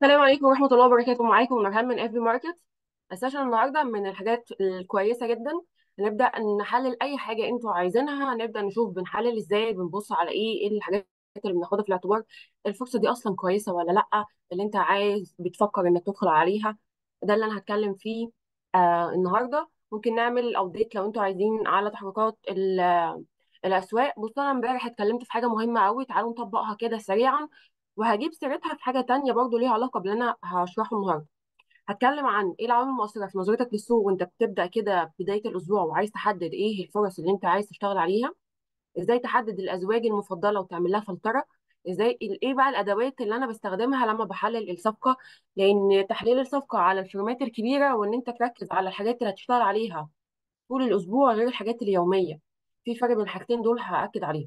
السلام عليكم ورحمة الله وبركاته معاكم نورهان من اف بي ماركت السيشن النهاردة من الحاجات الكويسة جدا هنبدأ نحلل أي حاجة انتوا عايزينها هنبدأ نشوف بنحلل ازاي بنبص على ايه ايه الحاجات اللي بناخدها في الاعتبار الفرصة دي أصلا كويسة ولا لأ اللي انت عايز بتفكر انك تدخل عليها ده اللي أنا هتكلم فيه آه النهاردة ممكن نعمل أبديت لو انتوا عايزين على تحركات ال- الأسواق بص أنا امبارح اتكلمت في حاجة مهمة قوي تعالوا نطبقها كده سريعا وهجيب سيرتها في حاجة تانية برضو ليها علاقة باللي أنا هشرحه النهاردة هتكلم عن إيه العوامل المؤثرة في نظرتك للسوق وأنت بتبدأ كده بداية الأسبوع وعايز تحدد إيه الفرص اللي أنت عايز تشتغل عليها إزاي تحدد الأزواج المفضلة وتعمل لها فلترة إزاي إيه بقى الأدوات اللي أنا بستخدمها لما بحلل الصفقة لأن تحليل الصفقة على الفيرمات الكبيرة وإن أنت تركز على الحاجات اللي هتشتغل عليها طول الأسبوع غير الحاجات اليومية في فرق بين الحاجتين دول هأكد عليهم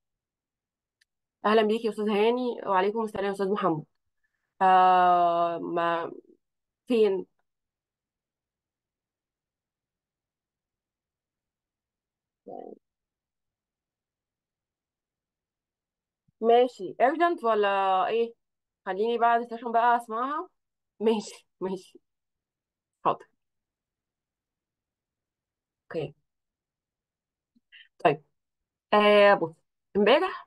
أهلا بيك يا أستاذ هاني وعليكم السلام يا أستاذ محمد آه ما فين ماشي urgent ولا ايه خليني بعد السيشن بقى اسمعها ماشي ماشي حاضر اوكي طيب آه بص امبارح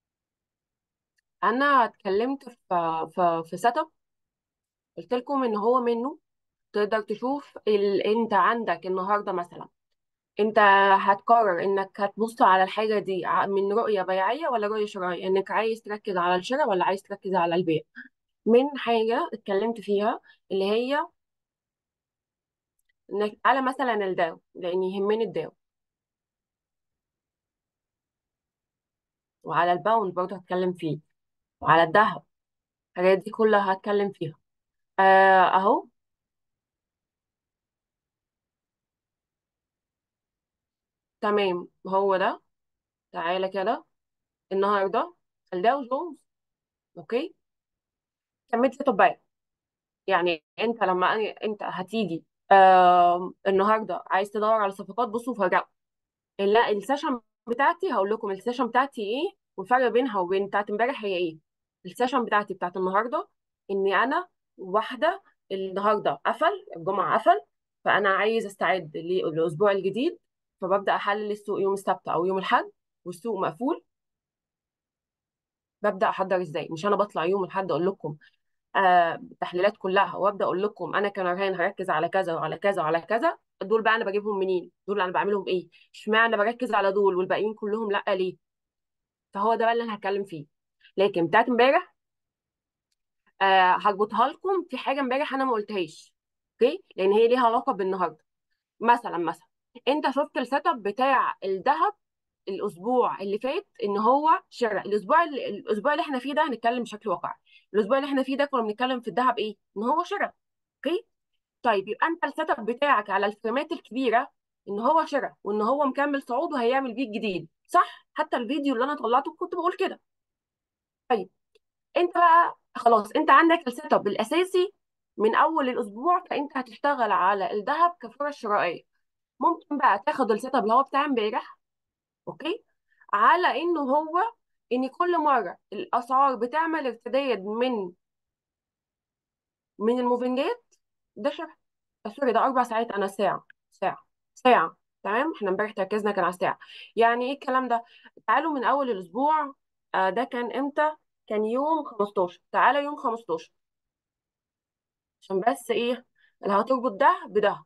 انا اتكلمت في في في سيت اب قلت لكم ان هو منه تقدر تشوف ال... انت عندك النهارده مثلا انت هتقرر انك هتبص على الحاجه دي ع- من رؤيه بيعيه ولا رؤيه شرائيه انك عايز تركز على الشراء ولا عايز تركز على البيع من حاجه اتكلمت فيها اللي هي انك على مثلا الداو لان يهمني الداو وعلى الباوند برضه هتكلم فيه وعلى الذهب الحاجات دي كلها هتكلم فيها آه اهو تمام هو ده تعالى كده النهارده الداو جونز اوكي كملت طبيعي يعني انت لما أنا- انت هتيجي آه النهارده عايز تدور على صفقات بصوا فرق لا السيشن بتاعتي هقول لكم السيشن بتاعتي ايه والفرق بينها وبين بتاعت امبارح هي ايه السيشن بتاعتي بتاعت النهارده اني انا واحده النهارده قفل الجمعه قفل فانا عايز استعد للاسبوع الجديد فببدا احلل السوق يوم السبت او يوم الاحد والسوق مقفول ببدا احضر ازاي مش انا بطلع يوم الاحد اقول لكم آه التحليلات كلها وابدا اقول لكم انا كنرهان هركز على كذا وعلى كذا وعلى كذا دول بقى انا بجيبهم منين دول انا بعملهم ايه اشمعنى بركز على دول والباقيين كلهم لا ليه فهو ده بقى اللي انا هتكلم فيه لكن بتاعت امبارح آه هربطها لكم في حاجه امبارح انا ما قلتهاش اوكي لان هي ليها علاقه بالنهارده مثلا مثلا انت شفت السيت اب بتاع الذهب الاسبوع اللي فات ان هو شراء الاسبوع اللي الاسبوع اللي احنا فيه ده هنتكلم بشكل واقعي الاسبوع اللي احنا فيه ده كنا بنتكلم في الذهب ايه ان هو شراء اوكي طيب يبقى انت السيت اب بتاعك على الفريمات الكبيره ان هو شراء وان هو مكمل صعود وهيعمل بيك جديد صح حتى الفيديو اللي انا طلعته كنت بقول كده طيب انت بقى خلاص انت عندك السيت اب الاساسي من اول الاسبوع فانت هتشتغل على الذهب كفرص شرائيه ممكن بقى تاخد السيت اب اللي هو بتاع امبارح اوكي على انه هو ان كل مره الاسعار بتعمل ارتداد من من الموفنجات ده شهر سوري ده اربع ساعات انا ساعه ساعه ساعه تمام احنا امبارح تركيزنا كان على الساعه يعني ايه الكلام ده تعالوا من اول الاسبوع آه ده كان امتى كان يوم 15 تعالى يوم 15 عشان بس ايه اللي هتربط ده بده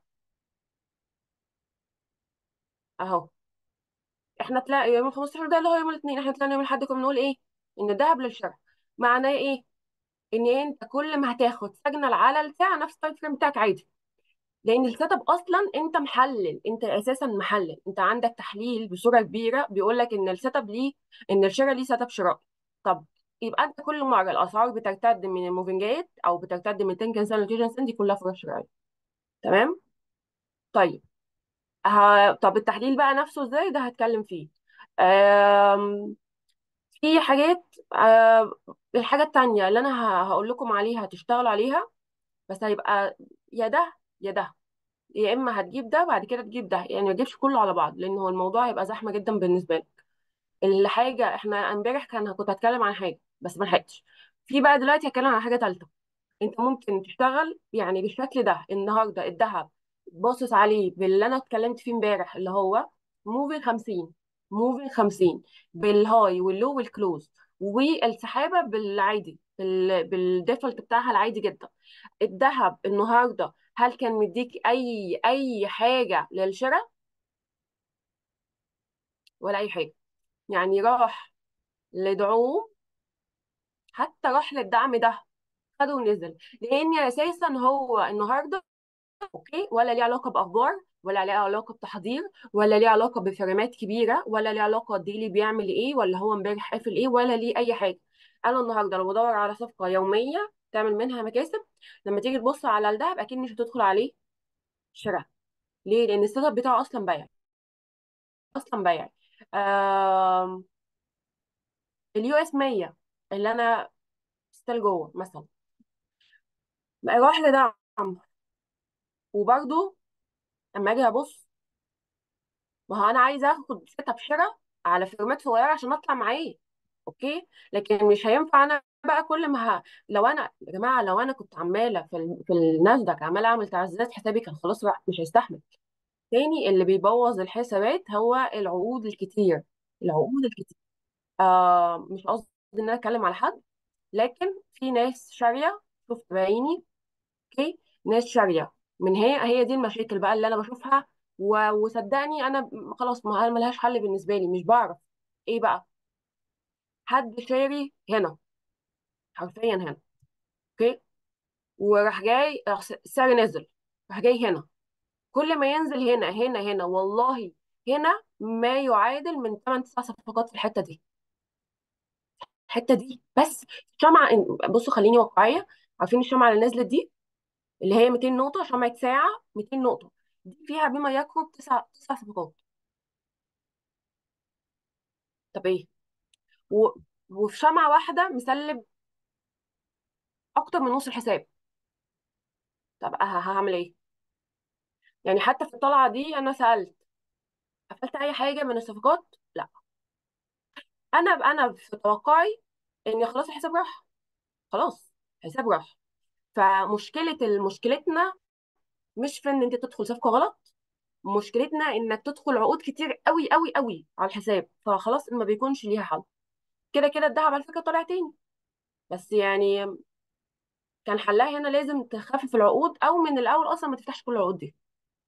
اهو احنا تلاقي يوم 15 ده اللي هو يوم الاثنين احنا طلعنا يوم الاحد كنا بنقول ايه ان الذهب للشراء معناه ايه ان انت كل ما هتاخد سيجنال على الساعه نفس التايم فريم بتاعك عادي لان السيت اب اصلا انت محلل انت اساسا محلل انت عندك تحليل بصوره كبيره بيقول لك ان السيت اب ليه ان الشراء ليه سيت اب شرائي طب يبقى انت كل مره الاسعار بترتد من الموفنجات او بترتد من تنكن سنه وتيجن سن دي كلها فرص شرائيه تمام طيب ه... طب التحليل بقى نفسه ازاي ده هتكلم فيه أم... في حاجات أم... الحاجة التانية اللي انا ه... هقول لكم عليها تشتغلوا عليها بس هيبقى يا ده يا ده يا اما هتجيب ده بعد كده تجيب ده يعني ما تجيبش كله على بعض لان هو الموضوع هيبقى زحمه جدا بالنسبه لك الحاجه احنا امبارح كان كنت هتكلم عن حاجه بس ما لحقتش في بقى دلوقتي هتكلم عن حاجه ثالثه انت ممكن تشتغل يعني بالشكل ده النهارده الذهب باصص عليه باللي انا اتكلمت فيه امبارح اللي هو موفي 50 موفي 50 بالهاي واللو والكلوز والسحابه بالعادي بال... بالديفولت بتاعها العادي جدا الذهب النهارده هل كان مديك اي اي حاجه للشراء ولا اي حاجه يعني راح لدعوم حتى راح للدعم ده خده ونزل لان اساسا هو النهارده اوكي ولا ليه علاقه باخبار ولا ليه علاقه بتحضير ولا ليه علاقه بفريمات كبيره ولا ليه علاقه الديلي بيعمل ايه ولا هو امبارح قافل ايه ولا ليه اي حاجه انا النهارده لو بدور على صفقه يوميه تعمل منها مكاسب لما تيجي تبص على الذهب اكيد مش هتدخل عليه شراء ليه لان السيت اب بتاعه اصلا بيع اصلا بيع آم، اليو اس 100 اللي انا ستيل جوه مثلا راح لدعم وبرده اما اجي ابص ما هو انا عايزه اخد سيت اب شراء على فيرمات صغيره عشان اطلع معاه اوكي لكن مش هينفع انا بقى كل ما ه... لو انا يا جماعه لو انا كنت عماله في ال... في الناسداك عماله اعمل تعزيزات حسابي كان خلاص راح مش هيستحمل تاني اللي بيبوظ الحسابات هو العقود الكتير العقود الكتير آه مش قصدي ان انا اتكلم على حد لكن في ناس شاريه شفت بعيني اوكي ناس شاريه من هي هي دي المشاكل بقى اللي انا بشوفها و... وصدقني انا خلاص ما ملهاش حل بالنسبه لي مش بعرف ايه بقى حد شاري هنا حرفيا هنا اوكي وراح جاي راح س- السعر نزل راح جاي هنا كل ما ينزل هنا هنا هنا والله هنا ما يعادل من 8 9 صفقات في الحته دي الحته دي بس شمعة بصوا خليني واقعيه عارفين الشمعة اللي نزلت دي اللي هي 200 نقطه شمعة ساعه 200 نقطه دي فيها بما يقرب تسع تسع صفقات طب ايه و... وفي شمعة واحده مسلب اكتر من نص الحساب طب ه- هعمل ايه يعني حتى في الطلعه دي انا سالت قفلت اي حاجه من الصفقات لا انا انا في توقعي ان خلاص الحساب راح خلاص الحساب راح فمشكله مشكلتنا مش في ان انت تدخل صفقه غلط مشكلتنا انك تدخل عقود كتير قوي قوي قوي على الحساب فخلاص ما بيكونش ليها حل كده كده الذهب على فكره طالع تاني بس يعني كان حلها هنا لازم تخفف العقود او من الاول اصلا ما تفتحش كل العقود دي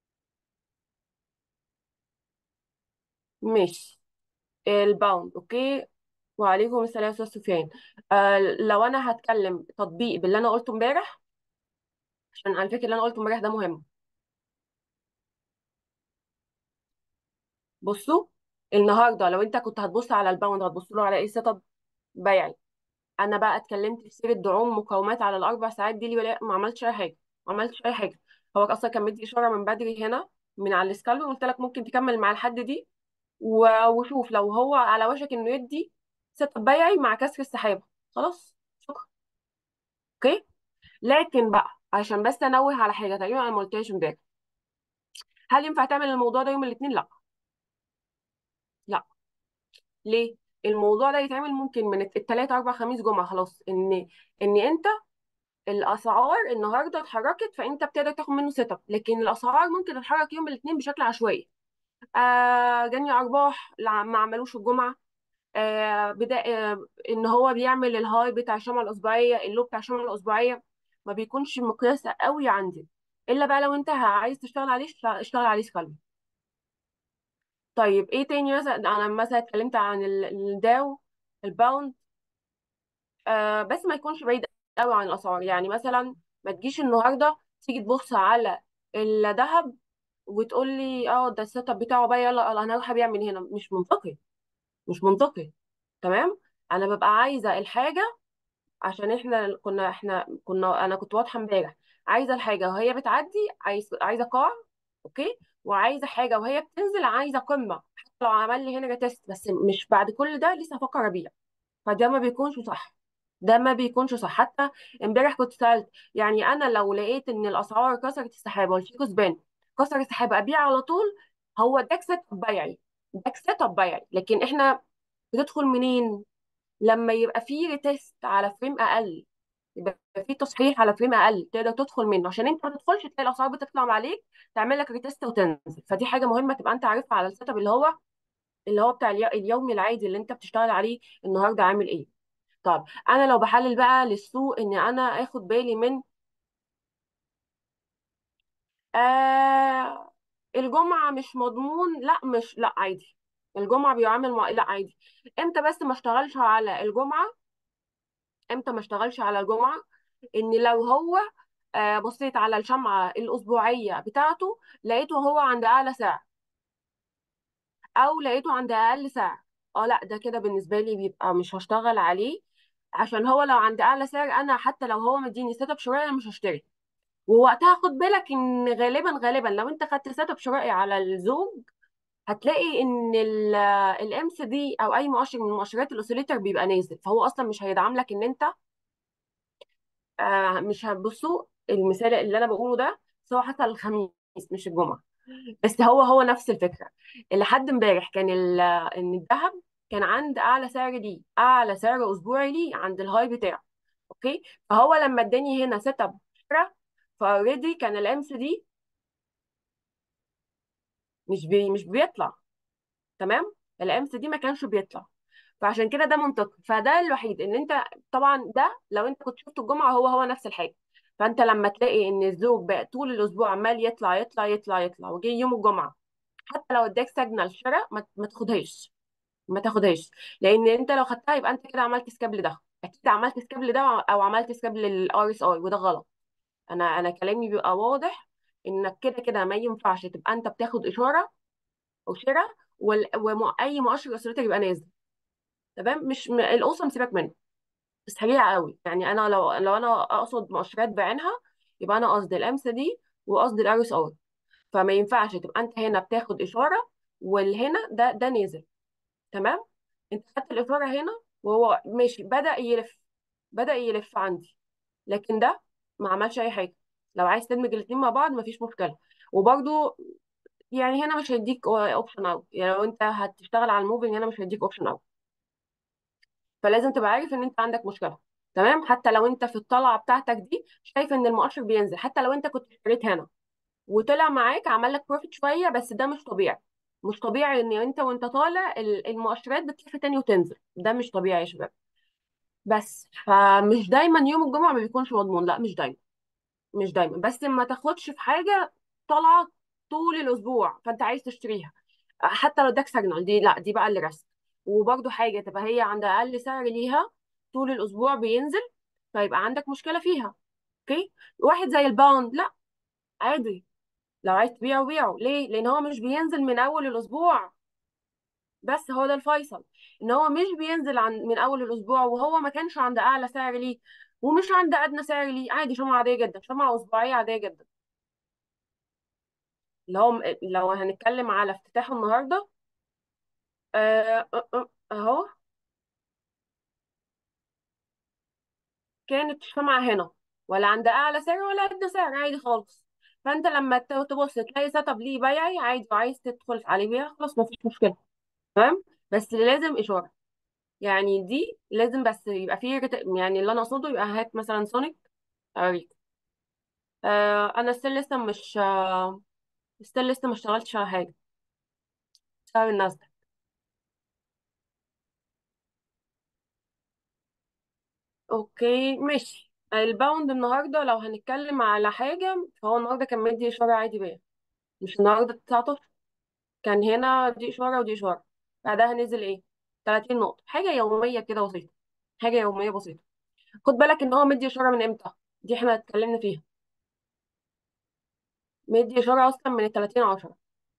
ماشي الباوند اوكي وعليكم السلام يا استاذ سفيان آه لو انا هتكلم تطبيق باللي انا قلته امبارح عشان على فكره اللي انا قلته امبارح ده مهم بصوا النهارده لو انت كنت هتبص على الباوند هتبص له على ايه سيت اب بيعي انا بقى اتكلمت في سيره دعوم مقاومات على الاربع ساعات دي اللي ولا ما عملتش اي حاجه ما عملتش اي حاجه هو اصلا كان مدي اشاره من بدري هنا من على السكالو قلت لك ممكن تكمل مع الحد دي و- وشوف لو هو على وشك انه يدي سيت اب بيعي مع كسر السحابه خلاص شكرا اوكي لكن بقى عشان بس انوه على حاجه تقريبا انا ما قلتهاش امبارح هل ينفع تعمل الموضوع ده يوم الاثنين لا لا ليه الموضوع ده يتعمل ممكن من الثلاث اربع خميس جمعه خلاص ان ان انت الاسعار النهارده اتحركت فانت بتقدر تاخد منه سيت اب لكن الاسعار ممكن تتحرك يوم الاثنين بشكل عشوائي آه جني ارباح لا- ما عملوش الجمعه آه بدا آه ان هو بيعمل الهاي بتاع الشمعة الاسبوعيه اللو بتاع الشمعة الاسبوعيه ما بيكونش مقياس قوي عندي الا بقى لو انت عايز تشتغل عليه اشتغل اشتغل عليه سكالب طيب ايه تاني مثلا انا مثلا اتكلمت عن ال- الداو الباوند آه بس ما يكونش بعيد قوي عن الاسعار يعني مثلا ما تجيش النهارده تيجي تبص على الذهب وتقول لي اه ده السيت اب بتاعه بقى يلا يلا انا هروح ابيع من هنا مش منطقي مش منطقي تمام انا ببقى عايزه الحاجه عشان احنا كنا احنا كنا انا كنت واضحه امبارح عايزه الحاجه وهي بتعدي عايز عايزه قاع اوكي وعايزه حاجه وهي بتنزل عايزه قمه حتى لو عمل لي هنا تيست بس مش بعد كل ده لسه هفكر ابيع فده ما بيكونش صح ده ما بيكونش صح حتى امبارح كنت سألت يعني انا لو لقيت ان الاسعار كسرت السحابه والفيكو سبان كسر السحابه ابيع على طول هو ده سيت اب بيعي ده سيت اب بيعي لكن احنا بتدخل منين لما يبقى في ريتيست على فريم اقل يبقى في تصحيح على فريم اقل تقدر تدخل منه عشان انت ما تدخلش تلاقي الاسعار بتطلع عليك تعمل لك ريتست وتنزل فدي حاجه مهمه تبقى انت عارفها على السيت اب اللي هو اللي هو بتاع اليو- اليومي العادي اللي انت بتشتغل عليه النهارده عامل ايه طب انا لو بحلل بقى للسوق ان انا اخد بالي من آه الجمعه مش مضمون لا مش لا عادي الجمعه بيعامل مع... لا عادي امتى بس ما اشتغلش على الجمعه امتى ما اشتغلش على الجمعه ان لو هو آه بصيت على الشمعه الاسبوعيه بتاعته لقيته هو عند اعلى سعر او لقيته عند اقل سعر اه لا ده كده بالنسبه لي بيبقى مش هشتغل عليه عشان هو لو عند اعلى سعر انا حتى لو هو مديني سيت اب شرائي انا مش هشتري ووقتها خد بالك ان غالبا غالبا لو انت خدت سيت اب شرائي على الزوج هتلاقي ان الام سي دي او اي مؤشر من مؤشرات الاوسيليتر بيبقى نازل فهو اصلا مش هيدعم لك ان انت آه مش هتبصوا المثال اللي انا بقوله ده سواء حتى الخميس مش الجمعه بس هو هو نفس الفكره لحد امبارح كان ال- ان الذهب كان عند اعلى سعر ليه اعلى سعر اسبوعي ليه عند الهاي بتاعه اوكي فهو لما اداني هنا سيت اب فاوريدي كان الام سي دي مش بي مش بيطلع تمام الام سي دي ما كانش بيطلع فعشان كده ده منطقي فده الوحيد ان انت طبعا ده لو انت كنت شفت الجمعه هو هو نفس الحاجه فانت لما تلاقي ان الزوج بقى طول الاسبوع عمال يطلع يطلع يطلع يطلع وجي يوم الجمعه حتى لو اداك سيجنال شراء ما ما تاخدهاش ما تاخدهاش لان انت لو خدتها يبقى انت كده عملت سكاب لده اكيد عملت سكاب لده او عملت سكاب للار اس اي وده غلط انا انا كلامي بيبقى واضح انك كده كده ما ينفعش تبقى انت بتاخد اشاره او شراء واي مؤشر اسرتك يبقى نازل تمام مش م- الاوسم سيبك منه بس سريع قوي يعني انا لو لو انا اقصد مؤشرات بعينها يبقى انا قصدي الامس دي وقصدي الار اس اي فما ينفعش تبقى انت هنا بتاخد اشاره والهنا ده ده نازل تمام انت خدت الاشاره هنا وهو ماشي بدأ يلف بدأ يلف عندي لكن ده ما عملش اي حاجه لو عايز تدمج الاثنين مع بعض مفيش مشكله وبرده يعني هنا مش هيديك اوبشن اوت يعني لو انت هتشتغل على الموفينج هنا مش هيديك اوبشن اوت فلازم تبقى عارف ان انت عندك مشكله تمام حتى لو انت في الطلعه بتاعتك دي شايف ان المؤشر بينزل حتى لو انت كنت اشتريت هنا وطلع معاك عمل لك بروفيت شويه بس ده مش طبيعي مش طبيعي ان انت وانت طالع ال- المؤشرات بتلف تاني وتنزل ده مش طبيعي يا شباب بس فمش دايما يوم الجمعه ما بيكونش مضمون لا مش دايما مش دايما بس ما تاخدش في حاجه طالعه طول الاسبوع فانت عايز تشتريها حتى لو اداك سيجنال دي لا دي بقى اللي ريسك وبرده حاجه تبقى هي عند اقل سعر ليها طول الاسبوع بينزل فيبقى عندك مشكله فيها اوكي واحد زي الباوند لا عادي لو عايز تبيعه بيعه ليه لان هو مش بينزل من اول الاسبوع بس هو ده الفيصل ان هو مش بينزل عن من اول الاسبوع وهو ما كانش عند اعلى سعر ليه ومش عند ادنى سعر ليه عادي شمعة عاديه جدا شمعة اسبوعيه عاديه جدا اللي هو لو هنتكلم على افتتاح النهارده آه، آه، آه، اهو كانت شمعة هنا ولا عند اعلى سعر ولا ادنى سعر عادي خالص فانت لما ت- تبص تلاقي سيت اب ليه بيعي عادي وعايز تدخل عليه بيع خلاص مفيش مشكله تمام بس لازم اشاره يعني دي لازم بس يبقى فيه رت- يعني اللي انا اقصده يبقى هات مثلا سونيك اوريك آه انا ستيل لسه مش آه ستيل لسه ما اشتغلتش على حاجه بسبب الناس ده اوكي ماشي الباوند النهارده لو هنتكلم على حاجه فهو النهارده كان مدي اشاره عادي بيع مش النهارده 19 كان هنا دي اشاره ودي اشاره بعدها نزل ايه 30 نقطه حاجه يوميه كده بسيطه حاجه يوميه بسيطه خد بالك ان هو مدي اشاره من امتى دي احنا اتكلمنا فيها مدي اشاره اصلا من ال 30 10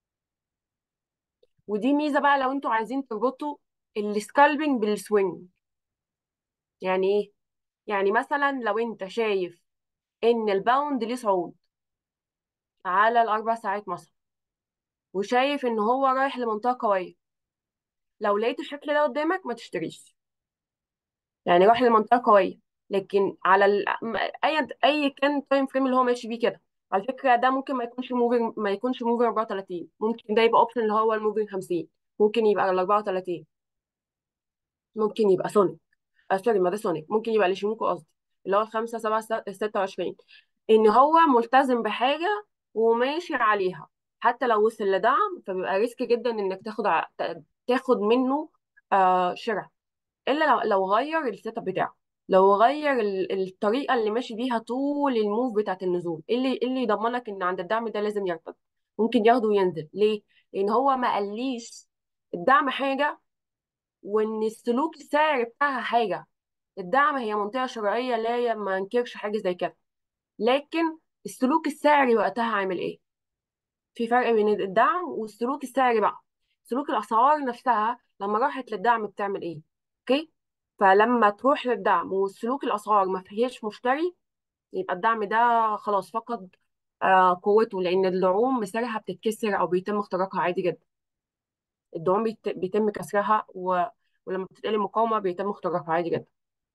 ودي ميزه بقى لو انتوا عايزين تربطوا السكالبنج بالسوينج يعني ايه يعني مثلا لو انت شايف ان الباوند ليه صعود على الاربع ساعات مثلا وشايف ان هو رايح لمنطقه قويه لو لقيت الشكل ده قدامك ما تشتريش يعني رايح لمنطقه قويه لكن على ال... م- اي اي كان تايم فريم اللي هو ماشي بيه كده على فكره ده ممكن ما يكونش موفينج ما يكونش موفينج 34 ممكن ده يبقى اوبشن اللي هو الموفينج 50 ممكن يبقى ال 34 ممكن يبقى سونيك آه سوري ما ده سونيك ممكن يبقى الاشيموكو قصدي اللي هو الخمسة سبعة ستة وعشرين ان هو ملتزم بحاجة وماشي عليها حتى لو وصل لدعم فبيبقى ريسك جدا انك تاخد ع... تاخد منه آه شراء الا لو لو غير السيت اب بتاعه لو غير ال- الطريقه اللي ماشي بيها طول الموف بتاعت النزول إيه اللي إيه اللي يضمنك ان عند الدعم ده لازم يرتد ممكن ياخده وينزل ليه لان هو ما قاليش الدعم حاجه وان السلوك السعري بتاعها حاجه الدعم هي منطقه شرائيه لا ي- ما انكرش حاجه زي كده لكن السلوك السعري وقتها عامل ايه في فرق بين الدعم والسلوك السعري بقى سلوك الاسعار نفسها لما راحت للدعم بتعمل ايه اوكي فلما تروح للدعم وسلوك الاسعار ما فيهاش مشتري يبقى الدعم ده خلاص فقد آه قوته لان الدعوم مسارها بتتكسر او بيتم اختراقها عادي جدا الدعوم بيت- بيتم كسرها و... ولما بتتقلب مقاومه بيتم اختراقها عادي جدا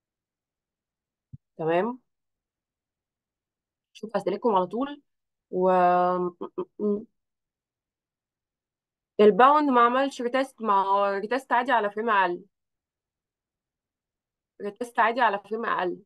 تمام شوف اسئلتكم على طول و الباوند ما عملش ريتست ما هو ريتست عادي على فريم اقل ريتست عادي على فريم اقل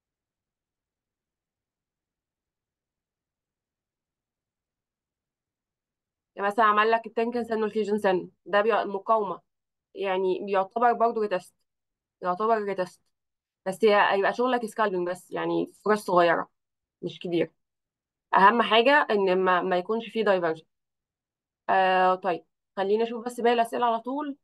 يعني مثلا عمل لك التنكن سن والفيوجن سن ده بي- مقاومه يعني بيعتبر برضه ريتست يعتبر ريتست بس هي- هيبقى شغلك سكالبنج بس يعني فرص صغيره مش كبير اهم حاجه ان ما, ما يكونش فيه دايفرجن آه طيب خلينا نشوف بس باقي الاسئله على طول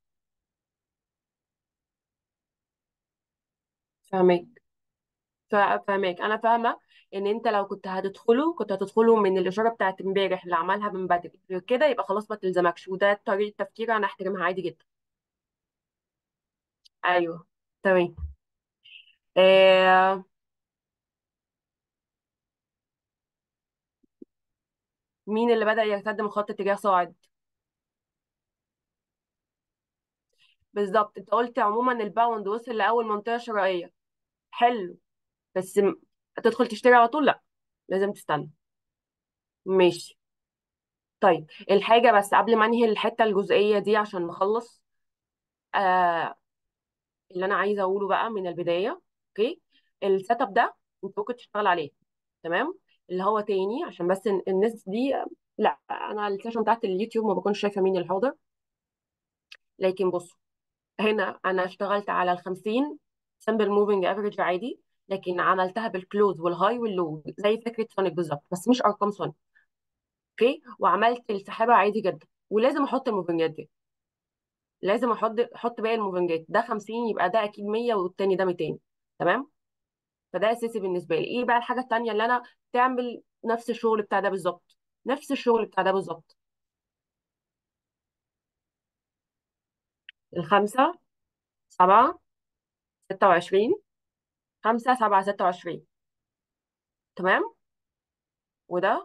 فاهمك فا- فاهمك انا فاهمه ان انت لو كنت هتدخله كنت هتدخله من الاشاره بتاعت امبارح اللي عملها من بدري كده يبقى خلاص ما تلزمكش وده طريقه تفكير انا احترمها عادي جدا ايوه تمام آه مين اللي بدأ يرتد من خط اتجاه صاعد بالظبط انت قلت عموما الباوند وصل لاول منطقه شرائيه حلو بس م- تدخل تشتري على طول لا لازم تستنى ماشي طيب الحاجه بس قبل ما انهي الحته الجزئيه دي عشان نخلص آه اللي انا عايزه اقوله بقى من البدايه اوكي السيت اب ده انت ممكن تشتغل عليه تمام اللي هو تاني عشان بس ال- الناس دي لا انا السيشن بتاعت اليوتيوب ما بكونش شايفه مين الحاضر لكن بص هنا انا اشتغلت على ال 50 سمبل موفينج افريج عادي لكن عملتها بالكلوز والهاي واللو زي فكره سونيك بالظبط بس مش ارقام سونيك اوكي وعملت السحابه عادي جدا ولازم احط الموفينجات دي لازم احط احط باقي الموفينجات ده 50 يبقى ده اكيد 100 والتاني ده 200 تمام فده اساسي بالنسبه لي ايه بقى الحاجه التانيه اللي انا تعمل نفس الشغل بتاع ده بالظبط نفس الشغل بتاع ده بالظبط الخمسة سبعة ستة وعشرين خمسة سبعة ستة وعشرين تمام وده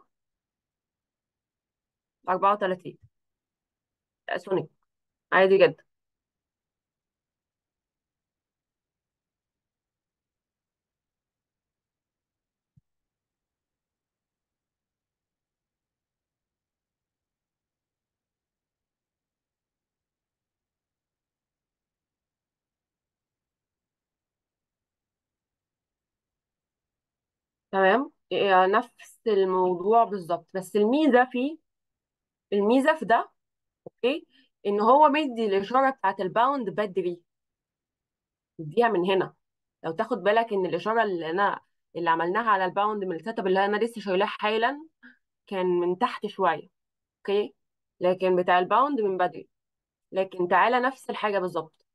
أربعة وتلاتين سونيك عادي جدا تمام إيه، نفس الموضوع بالظبط بس الميزة فيه الميزة في ده اوكي ان هو مدي الاشارة بتاعت الباوند بدري مديها من هنا لو تاخد بالك ان الاشارة اللي انا اللي عملناها على الباوند من السيت اب اللي انا لسه شايلاه حالا كان من تحت شوية اوكي لكن بتاع الباوند من بدري لكن تعالى نفس الحاجة بالظبط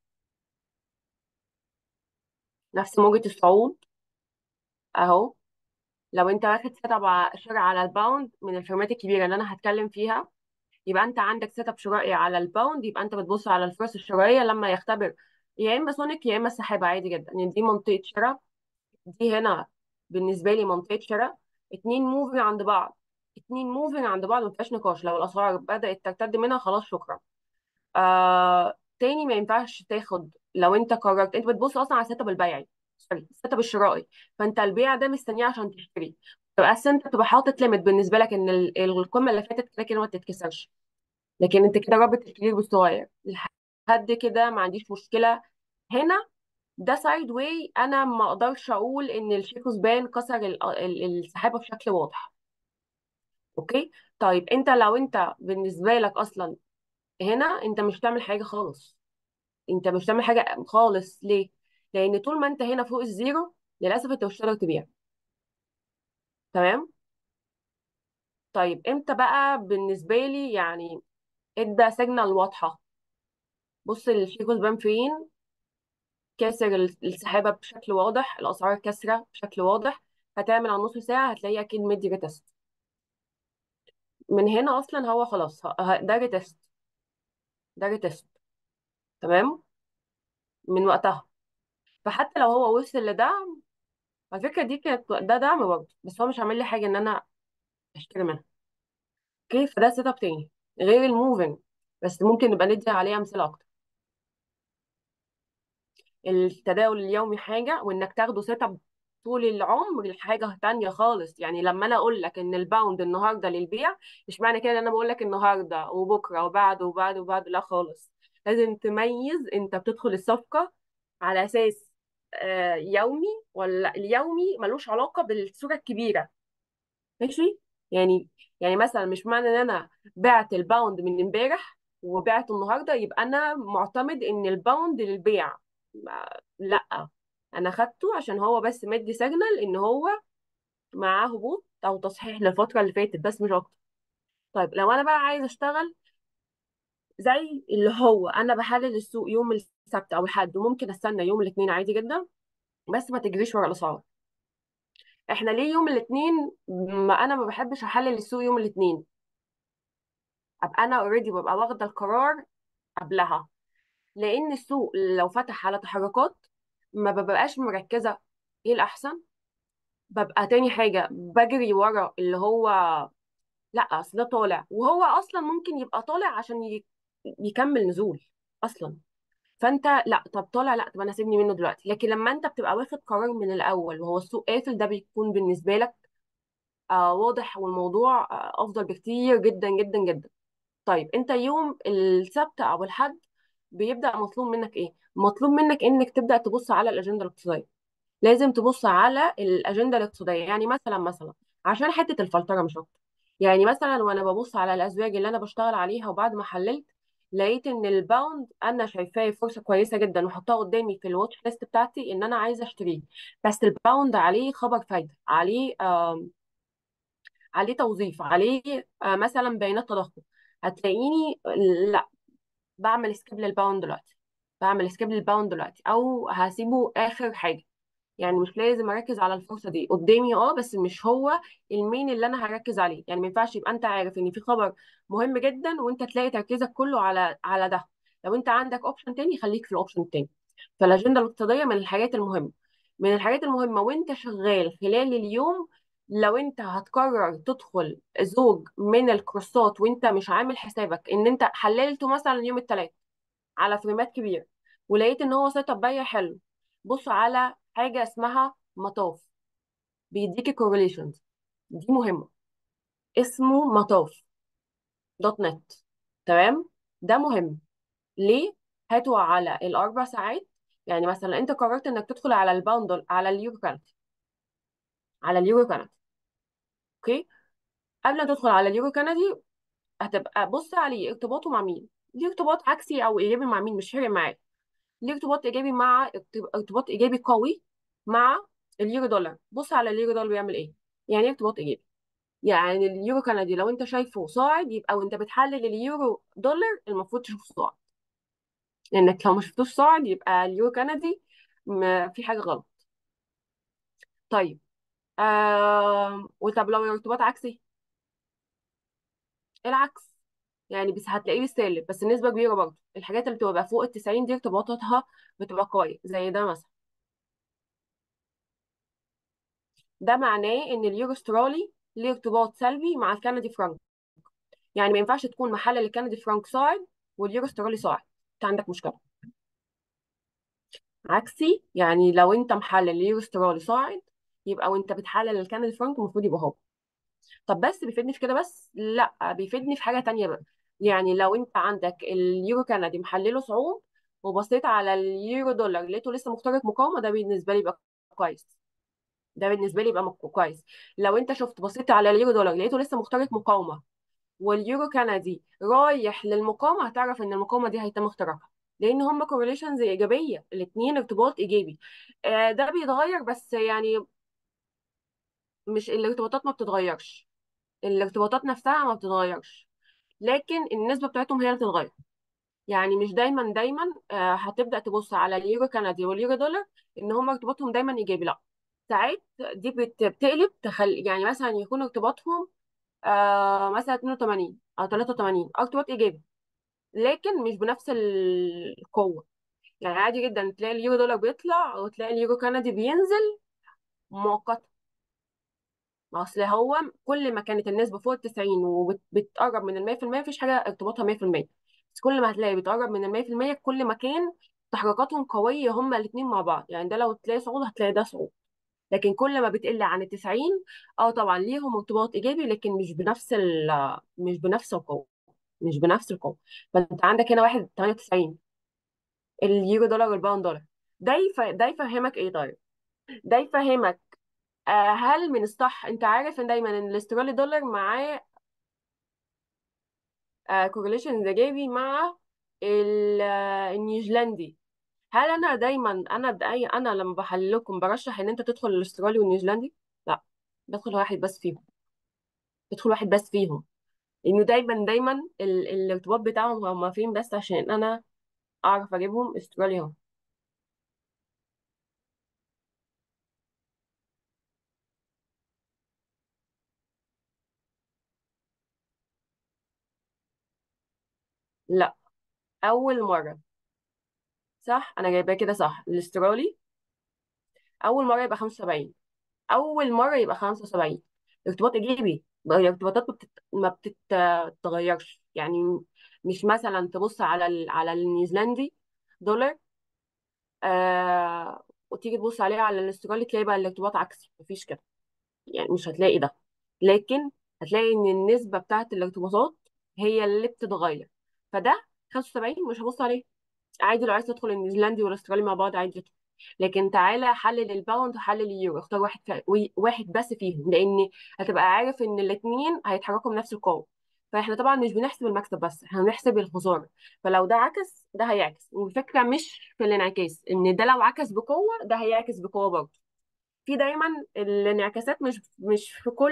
نفس موجة الصعود اهو لو انت واخد سيت اب شراء على الباوند من الفيرمات الكبيرة اللي انا هتكلم فيها يبقى انت عندك سيت اب شرائي على الباوند يبقى انت بتبص على الفرص الشرائيه لما يختبر يا اما سونيك يا اما السحابه عادي جدا يعني دي منطقه شراء دي هنا بالنسبه لي منطقه شراء اتنين موفينج عند بعض اتنين موفينج عند بعض ما فيهاش نقاش لو الاسعار بدات ترتد منها خلاص شكرا آه تاني ما ينفعش تاخد لو انت قررت انت بتبص اصلا على السيت اب البيعي سوري السيت اب الشرائي فانت البيع ده مستنيه عشان تشتري بس انت بتبقى حاطط ليميت بالنسبه لك ان ال- القمه اللي فاتت كده كده ما تتكسرش لكن انت كده رابط الكبير بالصغير لحد كده ما عنديش مشكله هنا ده سايد واي انا ما اقدرش اقول ان الشيكوس بان كسر ال- ال- السحابه بشكل واضح اوكي طيب انت لو انت بالنسبه لك اصلا هنا انت مش بتعمل حاجه خالص انت مش بتعمل حاجه خالص ليه لان طول ما انت هنا فوق الزيرو للاسف انت مش هتقدر تبيع تمام طيب امتى بقى بالنسبه لي يعني ادى سيجنال واضحه بص الشيكوس بان فين كاسر ال- السحابه بشكل واضح الاسعار كاسره بشكل واضح هتعمل على نص ساعه هتلاقيه اكيد مدي ريتست من هنا اصلا هو خلاص ه- ه- ده ريتست ده ريتست تمام من وقتها فحتى لو هو وصل لدعم على فكره دي كانت ده دعم برضه بس هو مش عامل لي حاجه ان انا اشتري منها اوكي فده سيت اب تاني غير الموفينج بس ممكن نبقى ندي عليه امثله اكتر التداول اليومي حاجة وانك تاخده سيت اب طول العمر حاجة تانية خالص يعني لما انا اقول لك ان الباوند النهاردة للبيع مش معنى كده ان انا بقول لك النهاردة وبكرة وبعد وبعد وبعد لا خالص لازم تميز انت بتدخل الصفقة على اساس آه، يومي ولا اليومي ملوش علاقة بالصورة الكبيرة ماشي يعني يعني مثلا مش معنى ان انا بعت الباوند من امبارح وبعته النهارده يبقى انا معتمد ان الباوند للبيع ما- لا انا خدته عشان هو بس مدي سيجنال ان هو معاه هبوط او تصحيح للفتره اللي فاتت بس مش اكتر طيب لو انا بقى عايز اشتغل زي اللي هو انا بحلل السوق يوم السبت او الحد وممكن استنى يوم الاثنين عادي جدا بس ما تجريش ورا الاسعار احنا ليه يوم الاثنين ما انا ما بحبش احلل السوق يوم الاثنين ابقى انا اوريدي ببقى واخده القرار قبلها لان السوق لو فتح على تحركات ما ببقاش مركزه ايه الاحسن ببقى تاني حاجه بجري ورا اللي هو لا اصل ده طالع وهو اصلا ممكن يبقى طالع عشان ي- يكمل نزول اصلا فانت لا طب طالع لا طب انا سيبني منه دلوقتي لكن لما انت بتبقى واخد قرار من الاول وهو السوق قافل ده بيكون بالنسبه لك آه واضح والموضوع آه افضل بكتير جدا جدا جدا طيب انت يوم السبت او الحد بيبدأ مطلوب منك ايه مطلوب منك انك تبدأ تبص على الاجندة الاقتصادية لازم تبص على الاجندة الاقتصادية يعني مثلا مثلا عشان حتة الفلترة مش اكتر يعني مثلا وانا ببص على الازواج اللي انا بشتغل عليها وبعد ما حللت لقيت ان الباوند انا شايفاه فرصة كويسة جدا وحطها قدامي في الواتش ليست بتاعتي ان انا عايزة اشتريه بس الباوند عليه خبر فايدة عليه آم عليه توظيف عليه آه مثلا بيانات تضخم هتلاقيني لا بعمل سكيب للباوند دلوقتي بعمل سكيب للباوند دلوقتي او هسيبه اخر حاجه يعني مش لازم اركز على الفرصه دي قدامي اه بس مش هو المين اللي انا هركز عليه يعني ما ينفعش يبقى انت عارف ان في خبر مهم جدا وانت تلاقي تركيزك كله على على ده لو انت عندك اوبشن تاني خليك في الاوبشن التاني فالاجنده الاقتصاديه من الحاجات المهمه من الحاجات المهمه وانت شغال خلال اليوم لو انت هتقرر تدخل زوج من الكورسات وانت مش عامل حسابك ان انت حللته مثلا يوم الثلاث على فريمات كبيره ولقيت ان هو سيت اب بايع حلو بص على حاجه اسمها مطاف بيديكي كورليشنز دي مهمه اسمه مطاف دوت نت تمام ده مهم ليه هاتوا على الاربع ساعات يعني مثلا انت قررت انك تدخل على الباوندل على اليورو كانت على اليورو كانت اوكي قبل ما تدخل على اليورو كندي هتبقى بص عليه ارتباطه مع مين ليه ارتباط عكسي او ايجابي مع مين مش فارق معاك ليه ارتباط ايجابي مع ارتباط ايجابي قوي مع اليورو دولار بص على اليورو دولار بيعمل ايه يعني ايه ارتباط ايجابي يعني اليورو كندي لو انت شايفه صاعد يبقى وانت بتحلل اليورو دولار المفروض تشوفه صاعد لانك لو ما شفتوش صاعد يبقى اليورو كندي ما في حاجه غلط طيب آه وطب لو الارتباط عكسي العكس يعني بس هتلاقيه بالسالب بس النسبه كبيره برضه الحاجات اللي بتبقى فوق ال 90 دي ارتباطاتها بتبقى قويه زي ده مثلا ده معناه ان اليورو استرالي ليه ارتباط سلبي مع الكندي فرانك يعني ما ينفعش تكون محل الكندي فرانك صاعد واليورو استرالي صاعد انت عندك مشكله عكسي يعني لو انت محلل اليورو استرالي صاعد يبقى وانت بتحلل الكندي فرانك المفروض يبقى هو طب بس بيفيدني في كده بس لا بيفيدني في حاجه تانية بقى يعني لو انت عندك اليورو كندي محلله صعود وبصيت على اليورو دولار لقيته لسه مخترق مقاومه ده بالنسبه لي يبقى كويس ده بالنسبه لي يبقى مك- كويس لو انت شفت بصيت على اليورو دولار لقيته لسه مخترق مقاومه واليورو كندي رايح للمقاومه هتعرف ان المقاومه دي هيتم اختراقها لان هم كورليشنز ايجابيه الاثنين ارتباط ايجابي آه، ده بيتغير بس يعني مش الارتباطات ما بتتغيرش الارتباطات نفسها ما بتتغيرش لكن النسبه بتاعتهم هي اللي بتتغير يعني مش دايما دايما آه، هتبدا تبص على اليورو كندي واليورو دولار ان هم ارتباطهم دايما ايجابي لا ساعات دي بت- بتقلب تخل يعني مثلا يكون ارتباطهم آه مثلا 82 او 83 ارتباط ايجابي لكن مش بنفس القوه يعني عادي جدا تلاقي اليورو دولار بيطلع وتلاقي اليورو كندي بينزل مؤقتا ما اصل هو كل ما كانت النسبه فوق ال 90 وبتقرب من ال 100% مفيش حاجه ارتباطها 100% بس كل ما هتلاقي بتقرب من ال 100% كل ما كان تحركاتهم قويه هما الاثنين مع بعض يعني ده لو تلاقي صعود هتلاقي ده صعود لكن كل ما بتقل عن ال 90 اه طبعا ليهم ارتباط ايجابي لكن مش بنفس ال مش بنفس القوه مش بنفس القوه فانت عندك هنا واحد 98 اليورو دولار والباوند دولار ده يف... ده يفهمك ايه طيب ده يفهمك آه، هل من الصح انت عارف ان دايما ان الاسترالي دولار معاه كورليشن ايجابي مع ال- آه، النيوزيلندي هل انا دايما انا بأي انا لما بحلل لكم برشح ان انت تدخل الاسترالي والنيوزيلندي لا بدخل واحد بس فيهم بدخل واحد بس فيهم لانه دايما دايما ال... الارتباط بتاعهم هم فين بس عشان انا اعرف اجيبهم استراليا هم. لا اول مره صح انا جايباه كده صح الاسترالي اول مره يبقى 75 اول مره يبقى 75 ارتباط ايجابي الارتباطات ما بتت... ما بتتغيرش يعني مش مثلا تبص على ال... على النيوزيلندي دولار آه... وتيجي تبص عليه على الاسترالي تلاقي بقى الارتباط عكسي مفيش كده يعني مش هتلاقي ده لكن هتلاقي ان النسبه بتاعت الارتباطات هي اللي بتتغير فده 75 مش هبص عليه عادي لو عايز تدخل النيوزيلندي والاسترالي مع بعض عادي تدخل لكن تعالى حلل الباوند وحلل اليورو اختار واحد ف... وي- واحد بس فيهم لان هتبقى عارف ان الاثنين هيتحركوا بنفس القوه فاحنا طبعا مش بنحسب المكسب بس احنا بنحسب الخساره فلو ده عكس ده هيعكس والفكره مش في الانعكاس ان ده لو عكس بقوه ده هيعكس بقوه برضه في دايما الانعكاسات مش مش في كل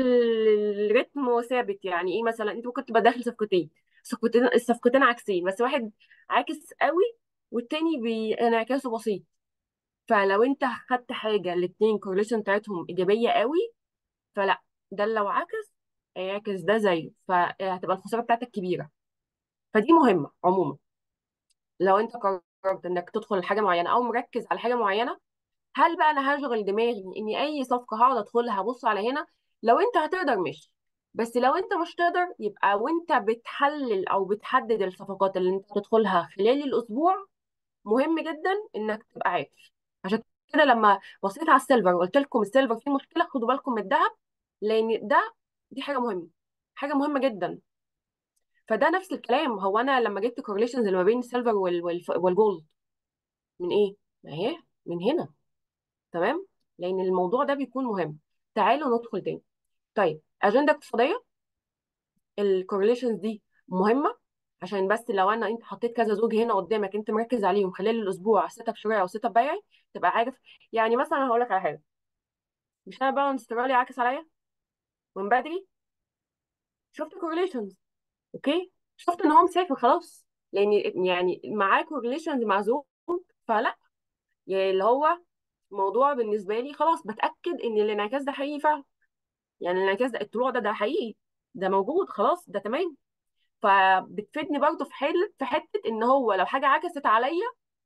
رتم ثابت يعني ايه مثلا انت ممكن تبقى داخل صفقتين صفقتين الصفقتين عكسين بس واحد عاكس قوي والتاني بانعكاسه بسيط فلو انت خدت حاجه الاتنين كورليشن بتاعتهم ايجابيه قوي فلا ده لو عكس هيعكس ده زيه فهتبقى الخساره بتاعتك كبيره فدي مهمه عموما لو انت قررت انك تدخل حاجه معينه او مركز على حاجه معينه هل بقى انا هشغل دماغي اني اي صفقه هقعد ادخلها هبص على هنا لو انت هتقدر ماشي بس لو انت مش تقدر يبقى وانت بتحلل او بتحدد الصفقات اللي انت تدخلها خلال الاسبوع مهم جدا انك تبقى عارف عشان كده لما بصيت على السيلفر وقلت لكم السيلفر فيه مشكله خدوا بالكم من الذهب لان ده دي حاجه مهمه حاجه مهمه جدا فده نفس الكلام هو انا لما جبت كورليشنز اللي ما بين السيلفر وال- والف- والجولد من ايه ما هي من هنا تمام لان الموضوع ده بيكون مهم تعالوا ندخل تاني طيب اجنده اقتصاديه الكورليشنز دي مهمه عشان بس لو انا انت حطيت كذا زوج هنا قدامك انت مركز عليهم خلال الاسبوع سيت اب شراء او سيت اب بيعي تبقى عارف يعني مثلا هقول لك على حاجه مش انا بقى استراليا عاكس عليا من بدري شفت كورليشنز اوكي شفت ان هو مسافر خلاص لان يعني معاه كورليشنز مع زوج فلا يعني اللي هو موضوع بالنسبه لي خلاص بتاكد ان الانعكاس ده حقيقي فعلا يعني الانعكاس ده الطلوع ده ده حقيقي ده موجود خلاص ده تمام فبتفيدني برضه في حل في حته ان هو لو حاجه عكست عليا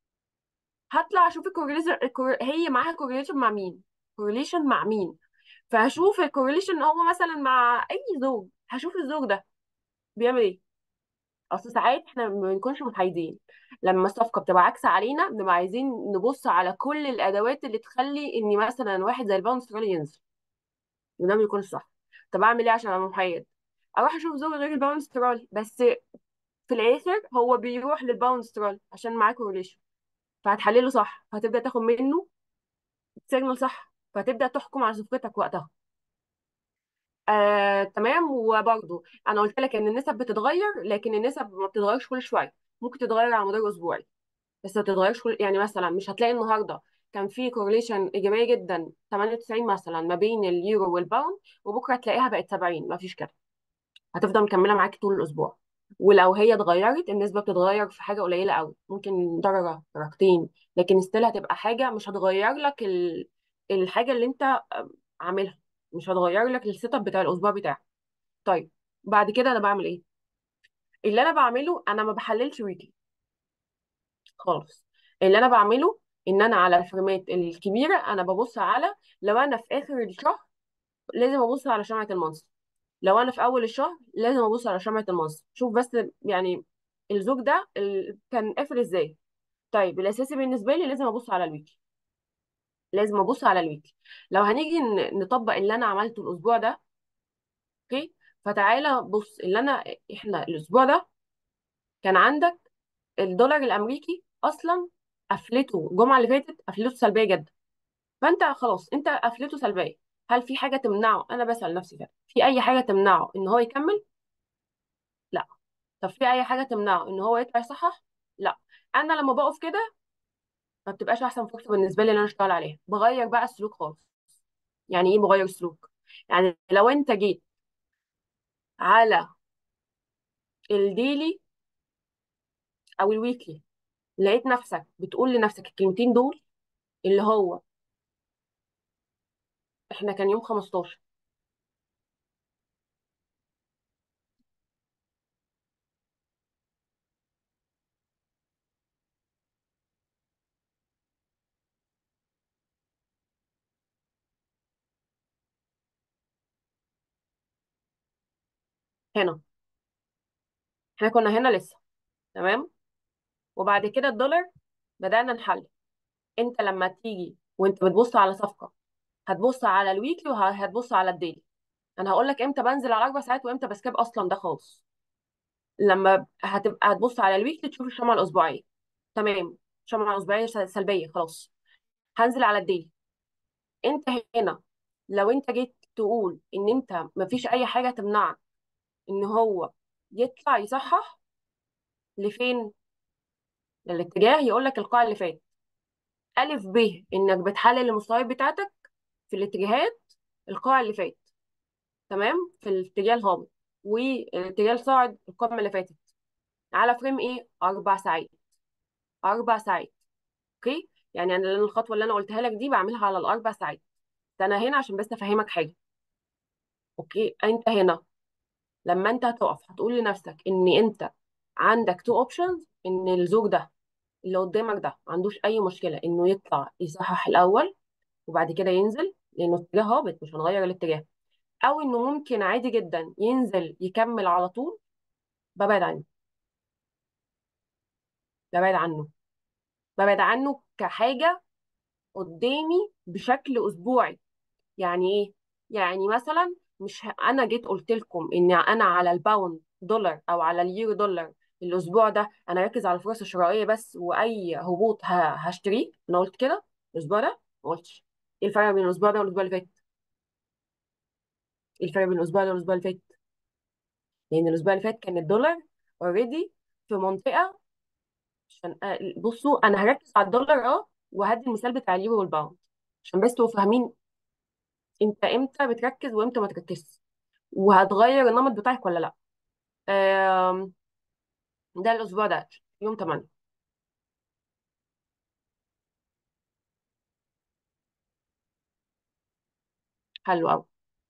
هطلع اشوف الكورليشن هي معاها كورليشن مع مين كورليشن مع مين فهشوف الكورليشن هو مثلا مع اي زوج هشوف الزوج ده بيعمل ايه اصل ساعات احنا ما بنكونش متحيزين لما الصفقه بتبقى عكسه علينا بنبقى عايزين نبص على كل الادوات اللي تخلي ان مثلا واحد زي الباوند سترالي ينزل وده ما بيكونش صح طب اعمل ايه عشان ابقى محايد اروح اشوف زوج غير الباوند سترالي بس في الاخر هو بيروح للباوند سترال عشان معاه كورليشن فهتحلله صح فهتبدا تاخد منه سيجنال صح فهتبدا تحكم على صفقتك وقتها آه، تمام وبرضه انا قلت لك ان النسب بتتغير لكن النسب ما بتتغيرش كل شويه ممكن تتغير على مدار اسبوعي بس ما بتتغيرش كل يعني مثلا مش هتلاقي النهارده كان في كورليشن ايجابيه جدا 98 مثلا ما بين اليورو والباوند وبكره تلاقيها بقت 70 ما فيش كده هتفضل مكمله معاكي طول الاسبوع ولو هي اتغيرت النسبه بتتغير في حاجه قليله قوي ممكن درجه درجتين لكن ستيل هتبقى حاجه مش هتغير لك ال... الحاجه اللي انت عاملها مش هتغير لك السيت اب بتاع الاسبوع بتاعك طيب بعد كده انا بعمل ايه اللي انا بعمله انا ما بحللش ويكلي خالص اللي انا بعمله ان انا على الفريمات الكبيره انا ببص على لو انا في اخر الشهر لازم ابص على شمعة المنصب لو انا في اول الشهر لازم ابص على شمعة المنصب شوف بس يعني الزوج ده ال- كان قافل ازاي طيب الاساسي بالنسبه لي لازم ابص على الويكي لازم ابص على الويكي لو هنيجي ن- نطبق اللي انا عملته الاسبوع ده اوكي فتعالى بص اللي انا احنا الاسبوع ده كان عندك الدولار الامريكي اصلا قفلته الجمعه اللي فاتت قفلته سلبيه جدا فانت خلاص انت قفلته سلبيه هل في حاجه تمنعه انا بسال نفسي كده في اي حاجه تمنعه ان هو يكمل لا طب في اي حاجه تمنعه ان هو يطلع يصحح لا انا لما بقف كده ما بتبقاش احسن فرصه بالنسبه لي ان انا اشتغل عليها بغير بقى السلوك خالص يعني ايه بغير السلوك يعني لو انت جيت على الديلي او الويكلي لقيت نفسك بتقول لنفسك الكلمتين دول اللي هو احنا كان يوم 15 هنا احنا كنا هنا لسه تمام وبعد كده الدولار بدأنا نحل انت لما تيجي وانت بتبص على صفقة هتبص على الويكلي وهتبص على الديلي انا هقول لك امتى بنزل على اربع ساعات وامتى بسكيب اصلا ده خالص لما هتبقى هتبص على الويكلي تشوف الشمعة الاسبوعية تمام الشمعة الاسبوعية س- سلبية خلاص هنزل على الديلي انت هنا لو انت جيت تقول ان انت مفيش اي حاجة تمنعك ان هو يطلع يصحح لفين للاتجاه يقول لك القاع اللي فات ألف ب إنك بتحلل المستويات بتاعتك في الاتجاهات القاع اللي فات تمام في الاتجاه الهابط والاتجاه الصاعد القمة اللي فاتت على فريم إيه أربع ساعات أربع ساعات أوكي يعني أنا الخطوة اللي أنا قلتها لك دي بعملها على الأربع ساعات ده أنا هنا عشان بس أفهمك حاجة أوكي أنت هنا لما أنت هتقف هتقول لنفسك إن أنت عندك تو أوبشنز إن الزوج ده اللي قدامك ده ما عندوش أي مشكلة إنه يطلع يصحح الأول وبعد كده ينزل لانه اتجاه هابط مش هنغير الاتجاه او انه ممكن عادي جدا ينزل يكمل على طول ببعد عنه ببعد عنه ببعد عنه كحاجه قدامي بشكل اسبوعي يعني ايه يعني مثلا مش ه... انا جيت قلت لكم ان انا على الباوند دولار او على اليورو دولار الاسبوع ده انا ركز على الفرص الشرائيه بس واي هبوط ه... هشتريه انا قلت كده الاسبوع ده ما قلتش ايه الفرق بين الاسبوع ده والاسبوع اللي فات ايه الفرق بين الاسبوع ده والاسبوع اللي فات لان الاسبوع اللي فات كان الدولار اوريدي في منطقه عشان آه، بصوا انا هركز على الدولار اه وهدي المثال بتاع اليورو والباوند عشان بس تبقوا فاهمين انت امتى بتركز وامتى ما تركزش وهتغير النمط بتاعك ولا لا آم، ده الاسبوع ده يوم 8 حلو قوي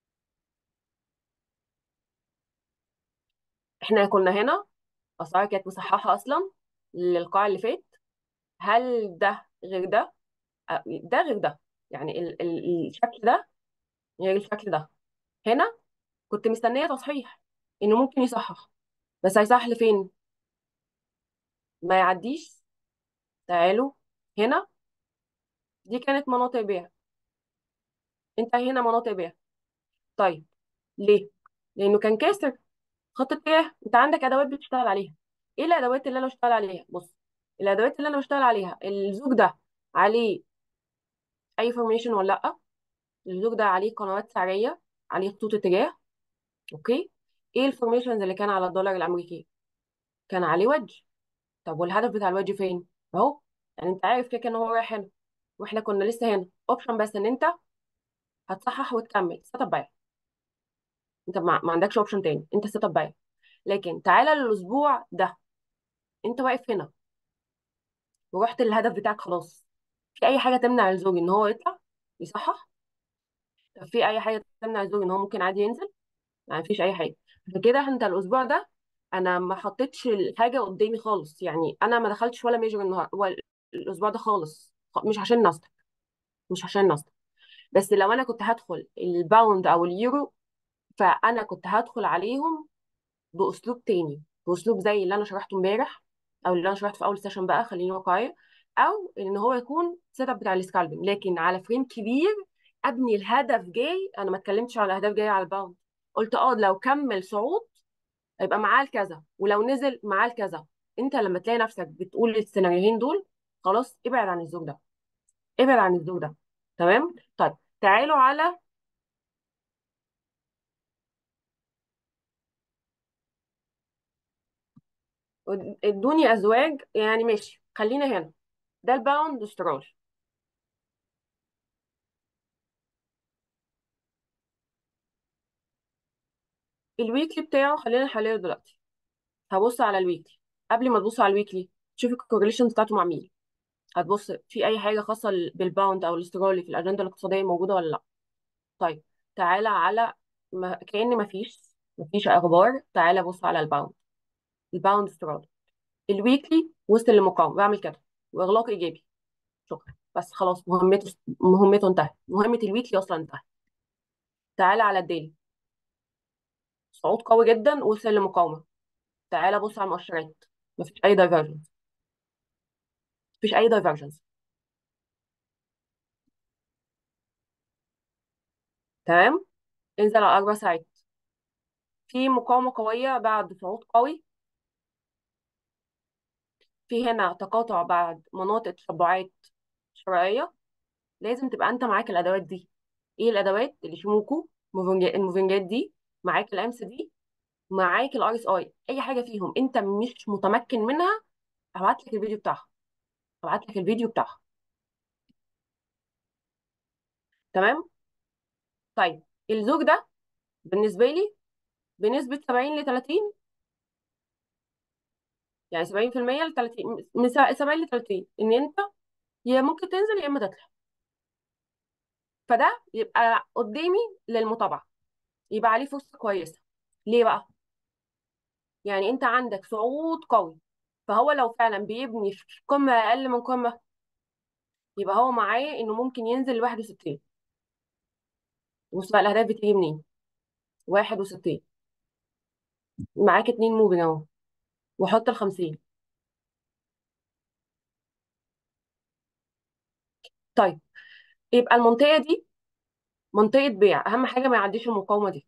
احنا كنا هنا اسعار كانت مصححه اصلا للقاع اللي فات هل ده غير ده آه، ده غير ده يعني ال ال الشكل ده غير الشكل ده هنا كنت مستنيه تصحيح انه ممكن يصحح بس هيصحح لفين ما يعديش تعالوا هنا دي كانت مناطق بيع انت هنا مناطق بيع طيب ليه لانه كان كاسر خط اتجاه انت عندك ادوات بتشتغل عليها ايه الادوات اللي انا بشتغل عليها بص الادوات اللي انا بشتغل عليها الزوج ده عليه اي فورميشن ولا لا الزوج ده عليه قنوات سعريه عليه خطوط اتجاه اوكي ايه الفورميشنز اللي كان على الدولار الامريكي كان عليه وجه طب والهدف بتاع الوجه فين اهو يعني انت عارف كده ان هو رايح هنا واحنا كنا لسه هنا اوبشن بس ان انت هتصحح وتكمل سيت اب باي انت ما, ما عندكش اوبشن تاني انت سيت اب باي لكن تعالى للاسبوع ده انت واقف هنا ورحت للهدف بتاعك خلاص في اي حاجه تمنع الزوج ان هو يطلع يصحح طب في اي حاجه تمنع الزوج ان هو ممكن عادي ينزل يعني مفيش اي حاجه فكده انت الاسبوع ده انا ما حطيتش الحاجه قدامي خالص يعني انا ما دخلتش ولا ميجر النهارده هو الاسبوع ده خالص خ- مش عشان نصر مش عشان نصر بس لو انا كنت هدخل الباوند او اليورو فانا كنت هدخل عليهم باسلوب تاني باسلوب زي اللي انا شرحته امبارح او اللي انا شرحته في اول سيشن بقى خليني واقعيه او ان هو يكون سيت اب بتاع السكالبنج لكن على فريم كبير ابني الهدف جاي انا ما اتكلمتش على اهداف جايه على الباوند قلت اه لو كمل صعود هيبقى معاه الكذا ولو نزل معاه الكذا انت لما تلاقي نفسك بتقول السيناريوهين دول خلاص ابعد عن الزوج ده ابعد عن الزوج ده تمام طيب تعالوا على ادوني ازواج يعني ماشي خلينا هنا ده الباوند استرال الويكلي بتاعه خلينا نحلله دلوقتي هبص على الويكلي قبل ما تبص على الويكلي شوف الكورليشن بتاعته مع مين هتبص في اي حاجه خاصه بالباوند او الاسترالي في الاجنده الاقتصاديه موجوده ولا لا طيب تعالى على ما كأن ما فيش ما فيش اخبار تعالى بص على الباوند الباوند استرالي الويكلي وسط المقاومه بعمل كده واغلاق ايجابي شكرا بس خلاص مهمته مهمته انتهت مهمه الويكلي اصلا انتهت تعالى على الديلي صعود قوي جدا وصل لمقاومه تعالى بص على المؤشرات مفيش اي دايفرجنس مفيش اي دايفرجنس تمام انزل على اربع ساعات في مقاومه قويه بعد صعود قوي في هنا تقاطع بعد مناطق تشبعات شرائيه لازم تبقى انت معاك الادوات دي ايه الادوات اللي شموكو موفنج- الموفنجات دي معاك الامس دي معاك الار اس اي اي حاجه فيهم انت مش متمكن منها هبعت لك الفيديو بتاعها هبعت لك الفيديو بتاعها تمام طيب الزوج ده بالنسبه لي بنسبه 70 ل 30 يعني 70% ل 30 من 70 ل 30 ان انت يا ممكن تنزل يا اما تطلع فده يبقى قدامي للمتابعه يبقى عليه فرصه كويسه ليه بقى يعني انت عندك صعود قوي فهو لو فعلا بيبني في قمه اقل من قمه يبقى هو معاه انه ممكن ينزل ل 61 بص بقى الاهداف بتيجي منين 61 معاك اتنين موفينج اهو وحط ال 50 طيب يبقى المنطقه دي منطقه بيع اهم حاجه ما يعديش المقاومه دي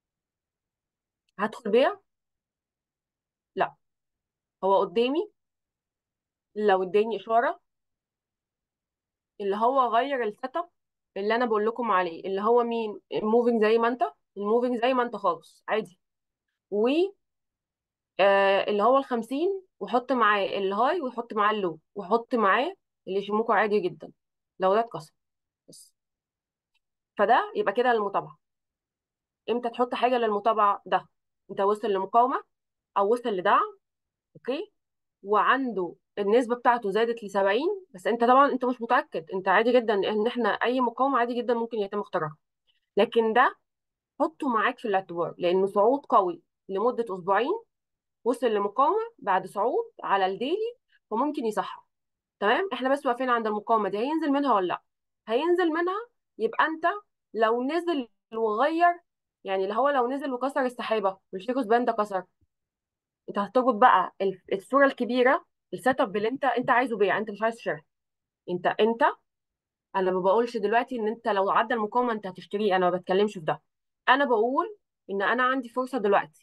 هدخل بيع لا هو قدامي لو اداني اشاره اللي هو غير السيت اب اللي انا بقول لكم عليه اللي هو مين الموفينج زي ما انت الموفينج زي ما انت خالص عادي و آه اللي هو ال 50 وحط معاه الهاي ويحط معاه اللو وحط معاه اللي يشموكوا عادي جدا لو ده اتكسر بس فده يبقى كده للمتابعه امتى تحط حاجه للمتابعه ده انت وصل لمقاومه او وصل لدعم اوكي وعنده النسبه بتاعته زادت ل 70 بس انت طبعا انت مش متاكد انت عادي جدا ان احنا اي مقاومه عادي جدا ممكن يتم اختراقها لكن ده حطه معاك في الاعتبار لانه صعود قوي لمده اسبوعين وصل لمقاومه بعد صعود على الديلي وممكن يصحى تمام احنا بس واقفين عند المقاومه دي هينزل منها ولا لا هينزل منها يبقى انت لو نزل وغير يعني اللي هو لو نزل وكسر السحابه والشيكوس باند ده كسر انت هتربط بقى ال- الصوره الكبيره السيت اب اللي انت انت عايزه بيع انت مش عايز تشتري انت انت انا ما بقولش دلوقتي ان انت لو عدى المقاومه انت هتشتريه انا ما بتكلمش في ده انا بقول ان انا عندي فرصه دلوقتي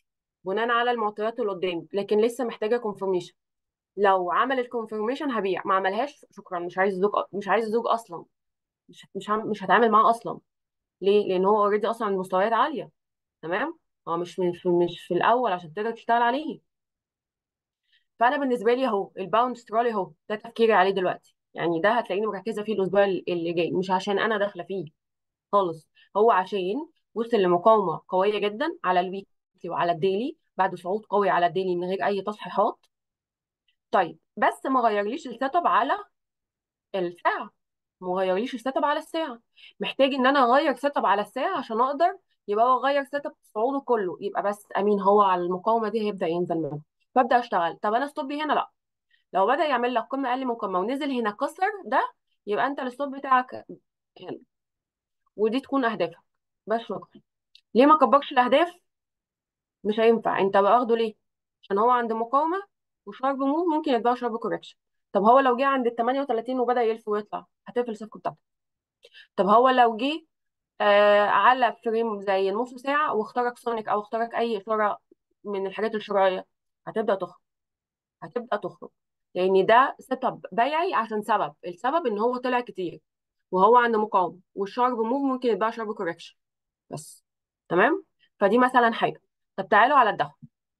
بناء على المعطيات اللي قدامي لكن لسه محتاجه كونفirmation لو عمل الكونفirmation هبيع ما عملهاش شكرا مش عايز زوج مش عايز زوج اصلا مش مش هم- مش هتعامل معاه اصلا ليه لان هو اوريدي اصلا عنده مستويات عاليه تمام هو مش مش مش في الاول عشان تقدر تشتغل عليه فانا بالنسبه لي اهو الباوند سترولي اهو ده تفكيري عليه دلوقتي يعني ده هتلاقيني مركزه فيه الاسبوع اللي جاي مش عشان انا داخله فيه خالص هو عشان وصل لمقاومه قويه جدا على الويكلي وعلى الديلي بعد صعود قوي على الديلي من غير اي تصحيحات طيب بس ما غيرليش السيت اب على الساعه ما غيرليش السيت اب على الساعه محتاج ان انا اغير سيت اب على الساعه عشان اقدر يبقى هو غير سيت اب صعوده كله يبقى بس امين هو على المقاومه دي هيبدا ينزل منها فابدا اشتغل طب انا ستوبي هنا لا لو بدا يعمل لك قمه اقل من قمه ونزل هنا كسر ده يبقى انت الستوب بتاعك هنا ودي تكون اهدافك بس شكرا ليه ما كبرش الاهداف مش هينفع انت بقى واخده ليه عشان هو عند مقاومه وشارب موف ممكن يتباع شارب كوركشن طب هو لو جه عند ال 38 وبدا يلف ويطلع هتقفل الصفقه بتاعتك طب هو لو جه آه على فريم زي النص ساعه واخترق سونيك او اخترق اي اشاره من الحاجات الشرائيه هتبدا تخرج هتبدا تخرج لان ده سيت اب بيعي عشان سبب السبب ان هو طلع كتير وهو عند مقاومه والشارب موف ممكن يتباع شارب كوركشن بس تمام فدي مثلا حاجه طب تعالوا على الذهب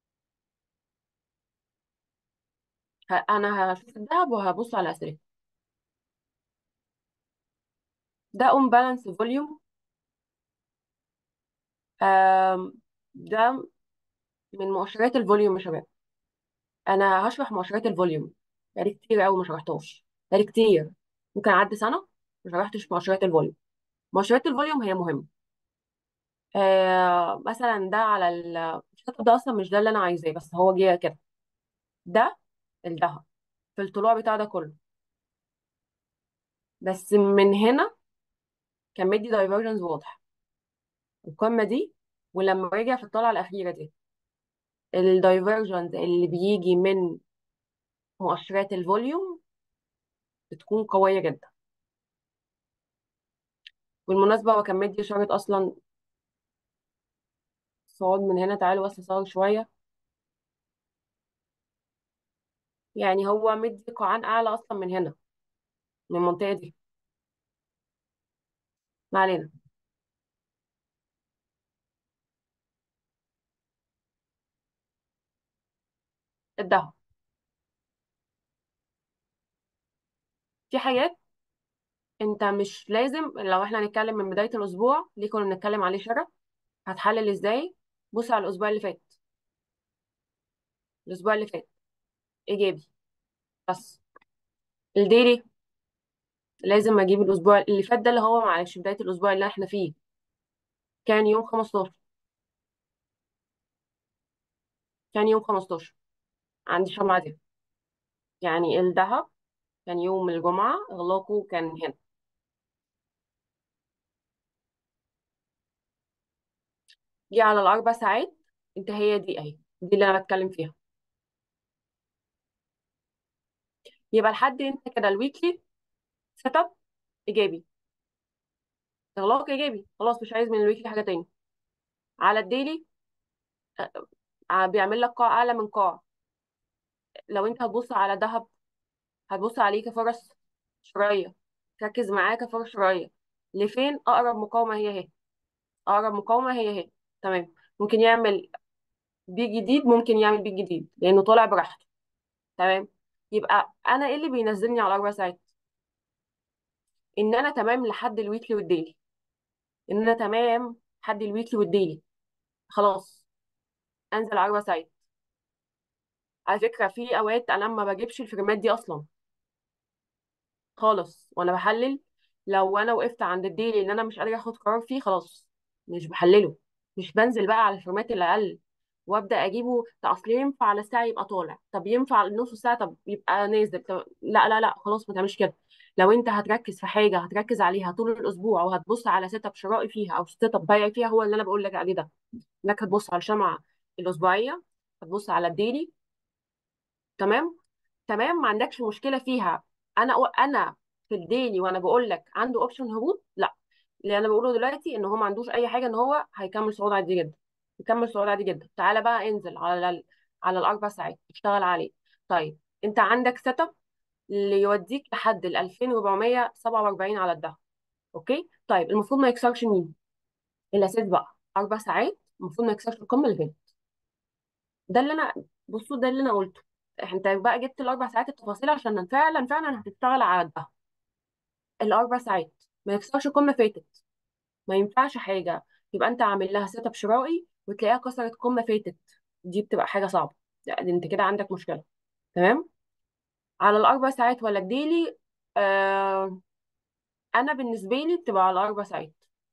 ه- انا هشوف الذهب وهبص على اسئله ده اون بالانس فوليوم ده من مؤشرات الفوليوم يا شباب انا هشرح مؤشرات الفوليوم بقالي كتير قوي ما شرحتهاش بقالي كتير ممكن اعدي سنه ما شرحتش مؤشرات الفوليوم مؤشرات الفوليوم هي مهمه آه مثلا ده على ال الشكل ده اصلا مش ده اللي انا عايزاه بس هو جه كده ده الذهب في الطلوع بتاع ده كله بس من هنا كان مدي دايفرجنس واضح القمه دي ولما رجع في الطلعه الاخيره دي الدايفرجنس اللي بيجي من مؤشرات الفوليوم بتكون قويه جدا بالمناسبه هو كان مدي اشاره اصلا صعود من هنا تعالوا بس نصور شويه يعني هو مدي قاعان اعلى اصلا من هنا من المنطقه دي ما علينا الذهب في حاجات انت مش لازم لو احنا هنتكلم من بدايه الاسبوع ليه كنا بنتكلم عليه شرط هتحلل ازاي بص على الاسبوع اللي فات الاسبوع اللي فات ايجابي بس الديلي لازم اجيب الاسبوع اللي فات ده اللي هو معلش بدايه الاسبوع اللي احنا فيه كان يوم 15 كان يوم 15 عندي شمعة دي يعني الذهب كان يوم الجمعة إغلاقه كان هنا جه على الأربع ساعات انت هي دي أهي دي اللي أنا بتكلم فيها يبقى لحد انت كده الويكلي سيت اب إيجابي إغلاق إيجابي خلاص مش عايز من الويكلي حاجة تاني على الديلي آه، بيعمل لك قاع أعلى من قاع لو انت هتبص على ذهب هتبص عليه كفرص شرائية تركز معاه كفرص شرائية لفين أقرب مقاومة هي اهي أقرب مقاومة هي اهي تمام ممكن يعمل بيك جديد ممكن يعمل بيك جديد لأنه طالع براحته تمام يبقى انا ايه اللي بينزلني على اربع ساعات ان انا تمام لحد الويكلي والديلي ان انا تمام لحد الويكلي والديلي خلاص انزل على اربع ساعات على فكره في اوقات انا ما بجيبش الفريمات دي اصلا خالص وانا بحلل لو انا وقفت عند الديلي ان انا مش قادره اخد قرار فيه خلاص مش بحلله مش بنزل بقى على الفورمات اللي اقل وابدا اجيبه طب اصل ينفع على الساعه يبقى طالع طب ينفع على نص ساعه طب يبقى نازل طب لا لا لا خلاص ما تعملش كده لو انت هتركز في حاجه هتركز عليها طول الاسبوع وهتبص على سيت اب شرائي فيها او سيت اب بيعي فيها هو اللي انا بقول لك عليه ده انك هتبص على الشمعه الاسبوعيه هتبص على الديلي تمام تمام ما عندكش مشكله فيها انا انا في الديلي وانا بقول لك عنده اوبشن هبوط لا اللي انا بقوله دلوقتي ان هو ما عندوش اي حاجه ان هو هيكمل صعود عادي جدا نكمل صعود عادي جدا تعالى بقى انزل على ال... على الاربع ساعات اشتغل عليه طيب انت عندك سيت اب اللي يوديك لحد ال 2447 على الدهب اوكي طيب المفروض ما يكسرش مين الاساس بقى اربع ساعات المفروض ما يكسرش القمه اللي فاتت ده اللي انا بصوا ده اللي انا قلته انت بقى جبت الاربع ساعات التفاصيل عشان فعلا فعلا هتشتغل على ده الاربع ساعات ما يكسرش قمه فاتت ما ينفعش حاجه يبقى انت عامل لها سيت اب شرائي وتلاقيها كسرت قمه فاتت دي بتبقى حاجه صعبه يعني انت كده عندك مشكله تمام على الاربع ساعات ولا الديلي آه انا بالنسبه لي بتبقى على الاربع ساعات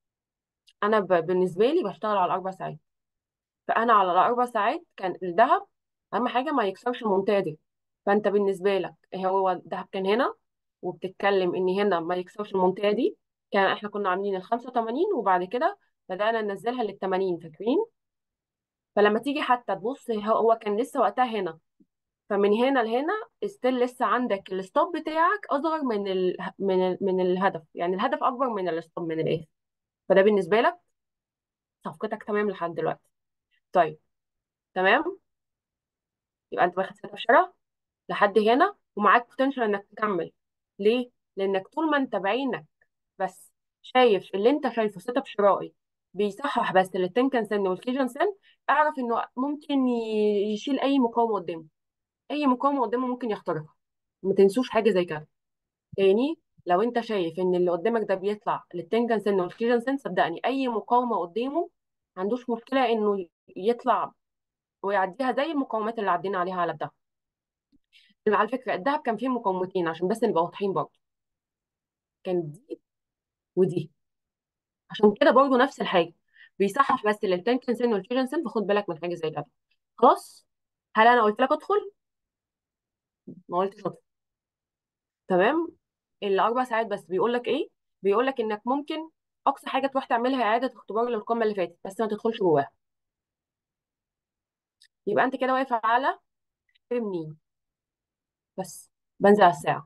انا ب... بالنسبه لي بشتغل على الاربع ساعات فانا على الاربع ساعات كان الذهب اهم حاجه ما يكسرش المنطقه دي فانت بالنسبه لك هو الذهب كان هنا وبتتكلم ان هنا ما يكسرش المنطقه دي كان احنا كنا عاملين ال 85 وبعد كده بدانا ننزلها لل 80 فاكرين فلما تيجي حتى تبص هو هو كان لسه وقتها هنا فمن هنا لهنا استيل لسه عندك الستوب بتاعك اصغر من ال... من ال... من الهدف يعني الهدف اكبر من الستوب من الاخر فده بالنسبه لك صفقتك تمام لحد دلوقتي طيب تمام يبقى انت واخد ستة شراء لحد هنا ومعاك بوتنشال انك تكمل ليه لانك طول ما انت بعينك بس شايف اللي انت شايفه سيت اب شرائي بيصحح بس للتنكن سن والكيجن سن اعرف انه ممكن ي- يشيل اي مقاومه قدامه اي مقاومه قدامه ممكن يخترقها ما تنسوش حاجه زي كده تاني لو انت شايف ان اللي قدامك ده بيطلع للتنكن سن والكيجن سن صدقني اي مقاومه قدامه ما عندوش مشكله انه يطلع ويعديها زي المقاومات اللي عدينا عليها على الدهب على فكره الدهب كان فيه مقاومتين عشان بس نبقى واضحين برضه كان دي ودي عشان كده برضه نفس الحاجه بيصحح بس للتنكن سن والفيجن سن فخد بالك من حاجه زي كده خلاص هل انا قلت لك ادخل ما قلتش ادخل تمام الاربع ساعات بس بيقول لك ايه بيقول لك انك ممكن اقصى حاجه تروح تعملها اعاده اختبار للقمه اللي فاتت بس ما تدخلش جواها يبقى انت كده واقف على اشتري منين بس بنزل على الساعه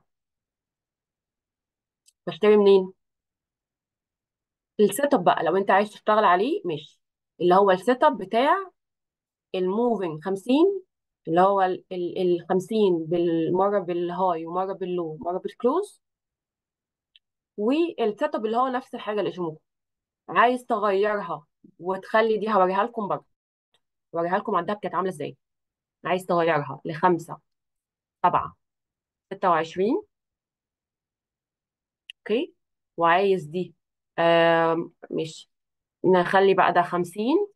بشتري منين السيت اب بقى لو انت عايز تشتغل عليه ماشي اللي هو السيت اب بتاع الموفينج 50 اللي هو ال ال- ال 50 بالمره بالهاي ومره باللو ومره بالكلوز والسيت اب اللي هو نفس الحاجه الايشيموكو عايز تغيرها وتخلي دي هوريها لكم برضه هوريها لكم على الدهب كانت عامله ازاي عايز تغيرها لخمسة سبعة ستة وعشرين اوكي وعايز دي آم مش نخلي بقى ده خمسين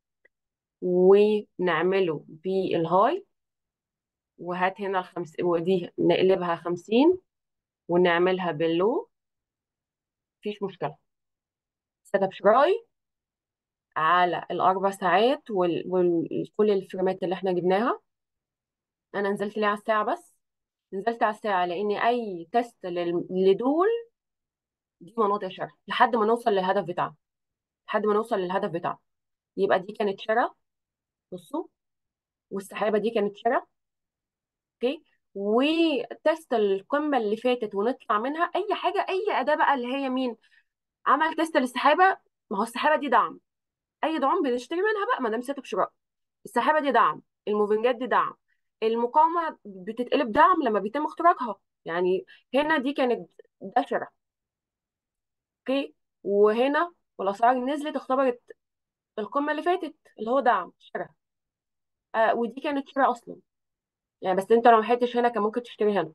ونعمله بالهاي وهات هنا الخمس ودي نقلبها خمسين ونعملها باللو مفيش مشكلة سيت اب شراي على الأربع ساعات وكل وال... كل الفريمات اللي احنا جبناها أنا نزلت ليه على الساعة بس نزلت على الساعة لأن أي تيست لل... لدول دي مناطق شراء لحد ما نوصل للهدف بتاعنا لحد ما نوصل للهدف بتاعنا يبقى دي كانت شراء بصوا والسحابة دي كانت شراء اوكي وتست القمة اللي فاتت ونطلع منها أي حاجة أي أداة بقى اللي هي مين عمل تيست للسحابة ما هو السحابة دي دعم اي دعم بنشتري منها بقى ما دام سيت اب شراء السحابه دي دعم الموفنجات دي دعم المقاومه بتتقلب دعم لما بيتم اختراقها يعني هنا دي كانت ده شراء اوكي وهنا والاسعار نزلت اختبرت القمه اللي فاتت اللي هو دعم شراء آه ودي كانت شراء اصلا يعني بس انت لو ما لحقتش هنا كان ممكن تشتري هنا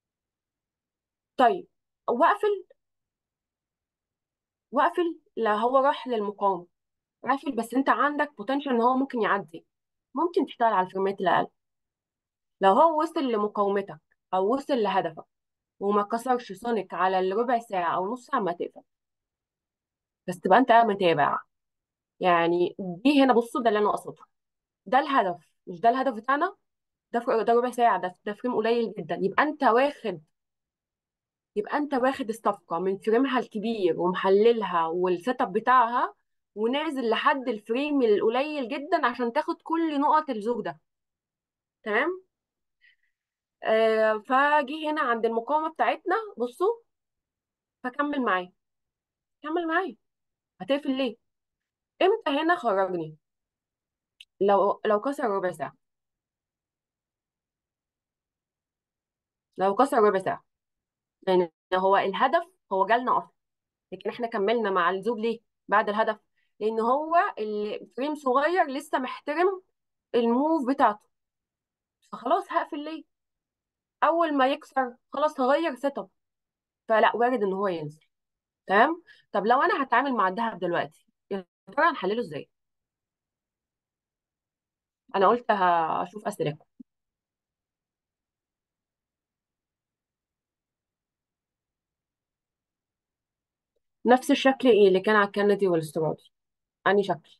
طيب واقفل واقفل لا هو راح للمقاومه قافل بس انت عندك بوتنشال ان هو ممكن يعدي ممكن تشتغل على الفريمات الاقل لو هو وصل لمقاومتك او وصل لهدفك وما كسرش سونيك على الربع ساعة أو نص ساعة ما تقفل بس تبقى أنت متابع يعني دي هنا بصوا ده اللي أنا أقصده ده الهدف مش ده الهدف بتاعنا ده فر- ده ربع ساعة ده ده فريم قليل جدا يبقى أنت واخد يبقى أنت واخد الصفقة من فريمها الكبير ومحللها والسيت اب بتاعها ونازل لحد الفريم القليل جدا عشان تاخد كل نقط الزوج ده تمام آه فجي هنا عند المقاومة بتاعتنا بصوا فكمل معايا كمل معايا هتقفل ليه امتى هنا خرجني لو لو كسر ربع ساعه لو كسر ربع ساعه يعني هو الهدف هو جالنا اصلا لكن احنا كملنا مع الزوج ليه بعد الهدف لان هو الفريم صغير لسه محترم الموف بتاعته فخلاص هقفل ليه اول ما يكسر خلاص هغير سيت اب فلا وارد ان هو ينزل تمام طب لو انا هتعامل مع الذهب دلوقتي يا ترى هنحلله ازاي انا قلت هشوف اسئلتكم نفس الشكل ايه اللي كان على الكندي والاسترادي انهي شكل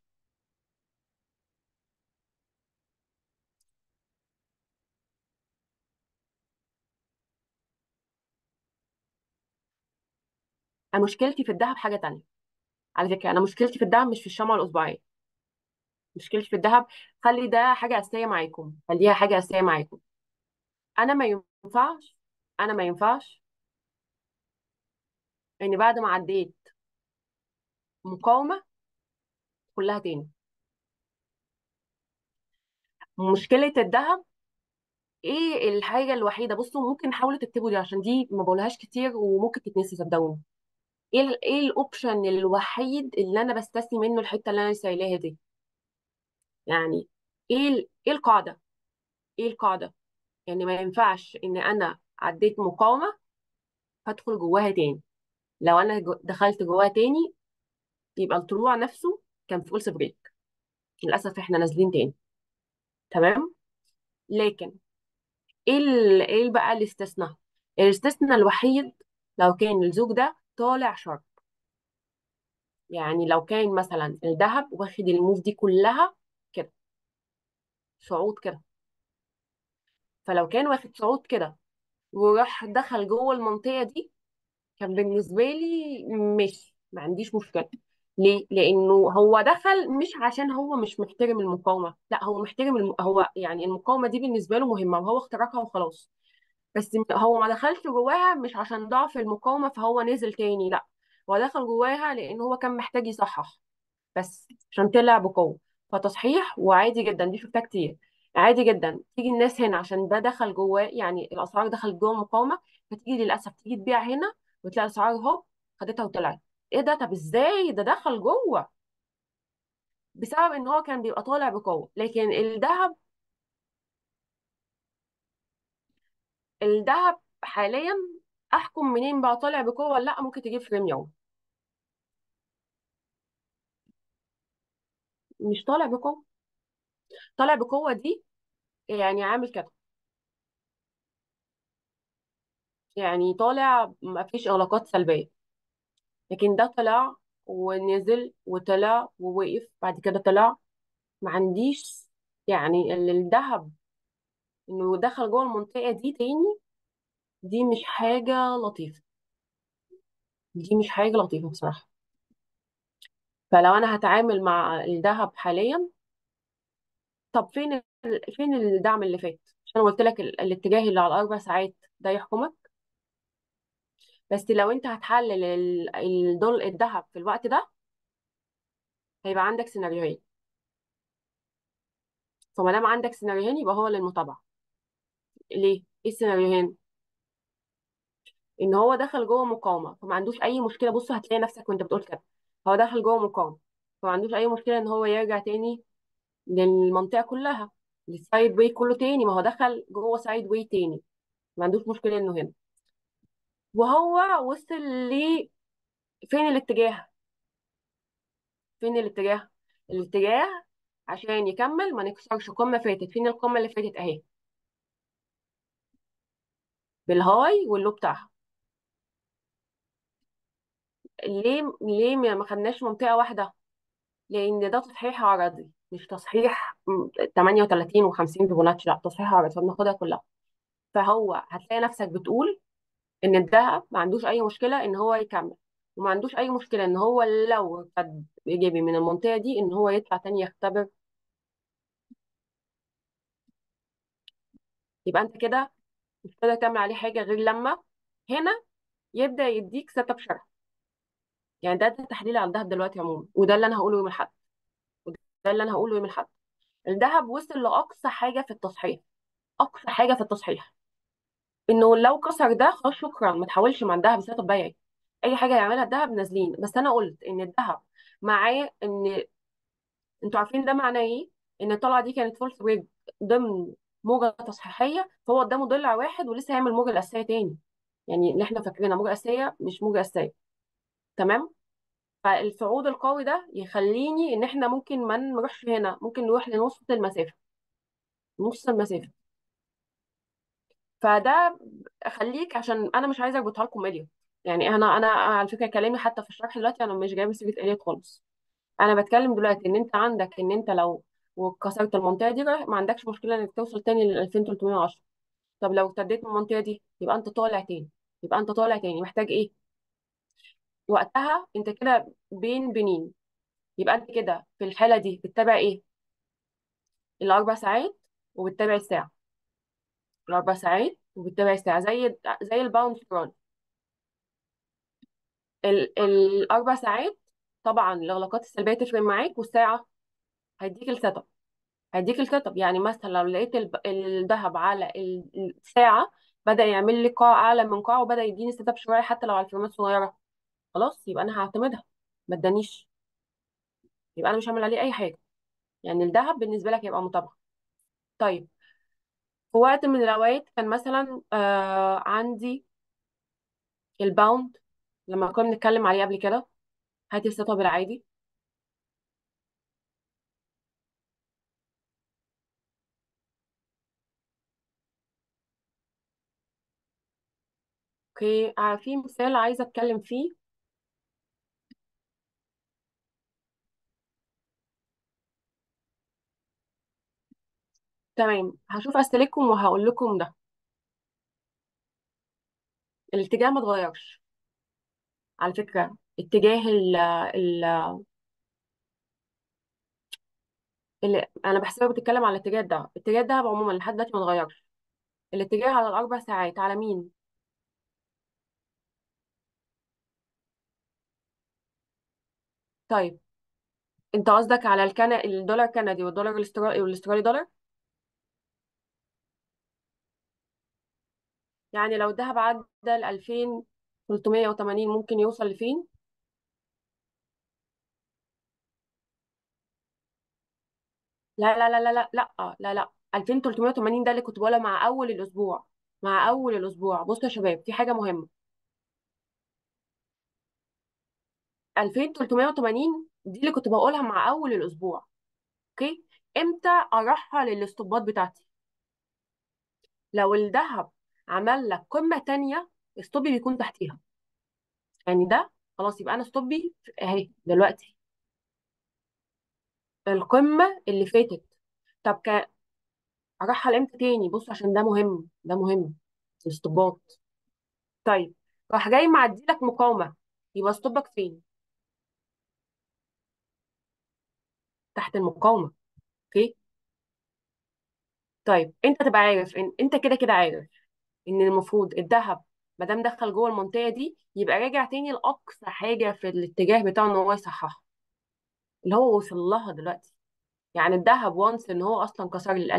انا مشكلتي في الذهب حاجه تانية على فكره انا مشكلتي في الذهب مش في الشمعة الاسبوعيه مشكلتي في الذهب خلي ده حاجه اساسيه معاكم خليها حاجه اساسيه معاكم انا ما ينفعش انا ما ينفعش اني بعد ما عديت مقاومه كلها تاني مشكله الذهب ايه الحاجه الوحيده بصوا ممكن حاولوا تكتبوا دي عشان دي ما بقولهاش كتير وممكن تتنسي صدقوني ايه ال- ايه الاوبشن الوحيد اللي انا بستثني منه الحته اللي انا لسه قايلاها دي يعني ايه ال- ايه القاعده ايه القاعده يعني ما ينفعش ان انا عديت مقاومه هدخل جواها تاني لو انا جو- دخلت جواها تاني يبقى الطلوع نفسه كان فولس بريك للاسف احنا نازلين تاني تمام لكن ايه ال- ايه بقى الاستثناء الاستثناء الوحيد لو كان الزوج ده طالع شرط يعني لو كان مثلا الذهب واخد الموف دي كلها كده صعود كده فلو كان واخد صعود كده وراح دخل جوه المنطقة دي كان بالنسبة لي مش ما عنديش مشكلة ليه؟ لأنه هو دخل مش عشان هو مش محترم المقاومة لا هو محترم الم... هو يعني المقاومة دي بالنسبة له مهمة وهو اخترقها وخلاص بس هو ما دخلش جواها مش عشان ضعف المقاومة فهو نزل تاني لا هو دخل جواها لأن هو كان محتاج يصحح بس عشان طلع بقوة فتصحيح وعادي جدا دي شفتها كتير عادي جدا تيجي الناس هنا عشان ده دخل جواه يعني الأسعار دخلت جوه المقاومة فتيجي للأسف تيجي تبيع هنا وتلاقي الأسعار هوب خدتها وطلعت ايه ده طب ازاي ده دخل جوه بسبب ان هو كان بيبقى طالع بقوة لكن الذهب الذهب حاليا احكم منين بقى طالع بقوة ولا لا ممكن تجيب فريم يوم مش طالع بقوة طالع بقوة دي يعني عامل كده يعني طالع ما فيش اغلاقات سلبية لكن ده طلع ونزل وطلع ووقف بعد كده طلع ما عنديش يعني ال- الذهب انه دخل جوه المنطقة دي تاني دي مش حاجة لطيفة دي مش حاجة لطيفة بصراحة فلو انا هتعامل مع الذهب حاليا طب فين ال... فين الدعم اللي فات عشان قلت لك ال... الاتجاه اللي على الاربع ساعات ده يحكمك بس لو انت هتحلل ال... الدول الذهب في الوقت ده هيبقى عندك سيناريوهين فما دام عندك سيناريوهين يبقى هو للمتابعة ليه ايه السيناريوهين ان هو دخل جوه مقاومه فما عندوش اي مشكله بص هتلاقي نفسك وانت بتقول كده هو دخل جوه مقاومه فما عندوش اي مشكله ان هو يرجع تاني للمنطقه كلها للسايد واي كله تاني ما هو دخل جوه سايد واي تاني ما عندوش مشكله انه هنا وهو وصل ل فين الاتجاه فين الاتجاه الاتجاه عشان يكمل ما نكسرش قمه فاتت فين القمه اللي فاتت اهي بالهاي واللو بتاعها ليه ليه ما خدناش منطقه واحده لان ده تصحيح عرضي مش تصحيح م- 38 و50 فيبوناتشي لا تصحيح عرضي فبناخدها كلها فهو هتلاقي نفسك بتقول ان الذهب ما عندوش اي مشكله ان هو يكمل وما عندوش اي مشكله ان هو لو خد ايجابي من المنطقه دي ان هو يطلع تاني يختبر يبقى انت كده مش قادر تعمل عليه حاجه غير لما هنا يبدا يديك سيت اب شرح يعني ده التحليل على الذهب دلوقتي عموما وده اللي انا هقوله يوم الاحد وده اللي انا هقوله يوم الاحد الذهب وصل لاقصى حاجه في التصحيح اقصى حاجه في التصحيح انه لو كسر ده خلاص شكرا ما تحاولش مع الذهب سيت طبيعي اي حاجه يعملها الذهب نازلين بس انا قلت ان الذهب معاه ان انتوا عارفين ده معناه ايه ان الطلعه دي كانت فولس بريك ضمن موجه تصحيحيه فهو قدامه ضلع واحد ولسه هيعمل موجه الاساسيه تاني يعني اللي احنا فاكرينها موجه اساسيه مش موجه اساسيه تمام فالصعود القوي ده يخليني ان احنا ممكن ما نروحش هنا ممكن نروح لنص المسافه نص المسافه فده خليك عشان انا مش عايزه اربطها لكم اليوت يعني انا انا على فكره كلامي حتى في الشرح دلوقتي انا مش جايبه سيره اليوت خالص انا بتكلم دلوقتي ان انت عندك ان انت لو وكسرت المنطقه دي ما عندكش مشكله انك توصل تاني لل 2310 طب لو ابتديت من المنطقه دي يبقى انت طالع تاني يبقى انت طالع تاني محتاج ايه وقتها انت كده بين بنين يبقى انت كده في الحاله دي بتتابع ايه الاربع ساعات وبتتابع الساعه الاربع ساعات وبتتابع الساعه زي زي الباوند سكرول ال... الاربع ساعات طبعا الاغلاقات السلبيه تفرق معاك والساعه هيديك السيت اب هيديك السيت اب يعني مثلا لو لقيت الب... الذهب على ال- الساعه بدا يعمل لي قاع اعلى من قاع وبدا يديني سيت اب شويه حتى لو على الفريمات صغيره خلاص يبقى انا هعتمدها ما ادانيش يبقى انا مش هعمل عليه اي حاجه يعني الذهب بالنسبه لك يبقى متابعه طيب في وقت من الاوقات كان مثلا آه عندي الباوند لما كنا بنتكلم عليه قبل كده هاتي السيت اب العادي اوكي آه في مثال عايزه اتكلم فيه تمام هشوف اسئلتكم وهقول لكم ده الاتجاه ما اتغيرش على فكره اتجاه ال ال اللي انا بحسبها بتتكلم على الاتجاه ده اتجاه الدهب عموما لحد دلوقتي ما اتغيرش الاتجاه على الاربع ساعات على مين طيب انت قصدك على الكنا الدولار كندي والدولار الاسترالي والاسترالي دولار يعني لو الذهب عدى ال 2380 ممكن يوصل لفين لا لا لا لا لا لا لا لا 2380 ده اللي كنت بقولها مع اول الاسبوع مع اول الاسبوع بصوا يا شباب في حاجه مهمه 2380 دي اللي كنت بقولها مع اول الاسبوع اوكي امتى ارحل الاستوبات بتاعتي لو الذهب عمل لك قمه تانية ستوبي بيكون تحتيها يعني ده خلاص يبقى انا ستوبي اهي دلوقتي القمه اللي فاتت طب كان ارحل امتى تاني بص عشان ده مهم ده مهم الاستوبات طيب راح جاي معدي لك مقاومه يبقى ستوبك فين تحت المقاومه اوكي طيب انت تبقى عارف ان انت كده كده عارف ان المفروض الذهب ما دام دخل جوه المنطقه دي يبقى راجع تاني لاقصى حاجه في الاتجاه بتاعه ان هو يصححها اللي هو وصل لها دلوقتي يعني الذهب وانس ان هو اصلا كسر ال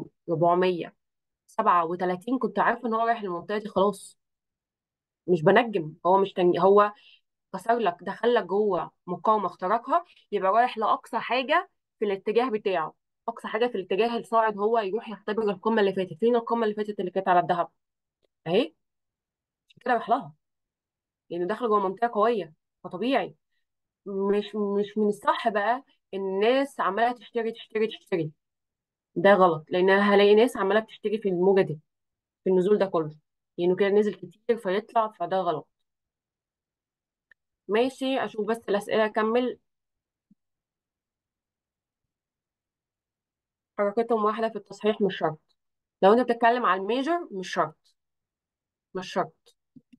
2437 كنت عارفه ان هو رايح المنطقه دي خلاص مش بنجم هو مش تنج... هو كسر لك دخل لك جوه مقاومه اخترقها يبقى رايح لاقصى حاجه في الاتجاه بتاعه اقصى حاجه في الاتجاه الصاعد هو يروح يختبر القمه اللي فاتت فين القمه اللي فاتت اللي كانت على الذهب اهي عشان كده راح لها لانه داخل جوه منطقه قويه فطبيعي مش مش من الصح بقى ان الناس عماله تشتري تشتري تشتري ده غلط لان انا هلاقي ناس عماله بتشتري في الموجه دي في النزول ده كله لانه كده نزل كتير فيطلع فده غلط ماشي اشوف بس الاسئله اكمل حركتهم واحده في التصحيح مش شرط لو انت بتتكلم على الميجر مش شرط مش شرط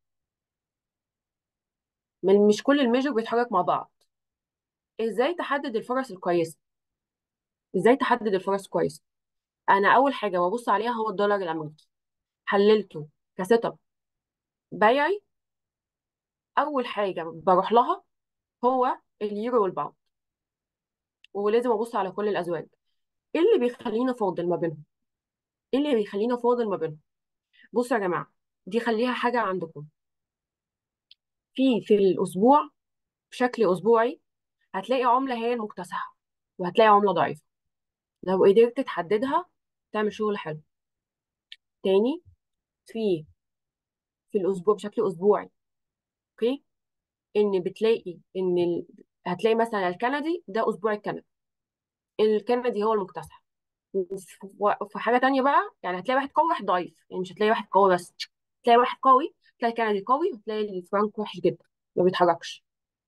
من- مش كل الميجر بيتحرك مع بعض ازاي تحدد الفرص الكويسه ازاي تحدد الفرص الكويسه انا اول حاجه ببص عليها هو الدولار الامريكي حللته كسيت اب بيعي اول حاجه بروح لها هو اليورو والباوند ولازم ابص على كل الازواج ايه اللي بيخلينا فاضل ما بينهم ايه اللي بيخلينا فاضل ما بينهم بصوا يا جماعه دي خليها حاجه عندكم في في الاسبوع بشكل اسبوعي هتلاقي عمله هي المكتسحه وهتلاقي عمله ضعيفه لو قدرت تحددها تعمل شغل حلو تاني في في الاسبوع بشكل اسبوعي اوكي ان بتلاقي ان ال... هتلاقي مثلا الكندي ده اسبوع الكندي الكندي هو المكتسح وف- وفي حاجه تانية بقى يعني هتلاقي واحد قوي واحد ضعيف يعني مش هتلاقي واحد قوي بس تلاقي واحد قوي تلاقي الكندي قوي وتلاقي الفرنك وحش جدا ما بيتحركش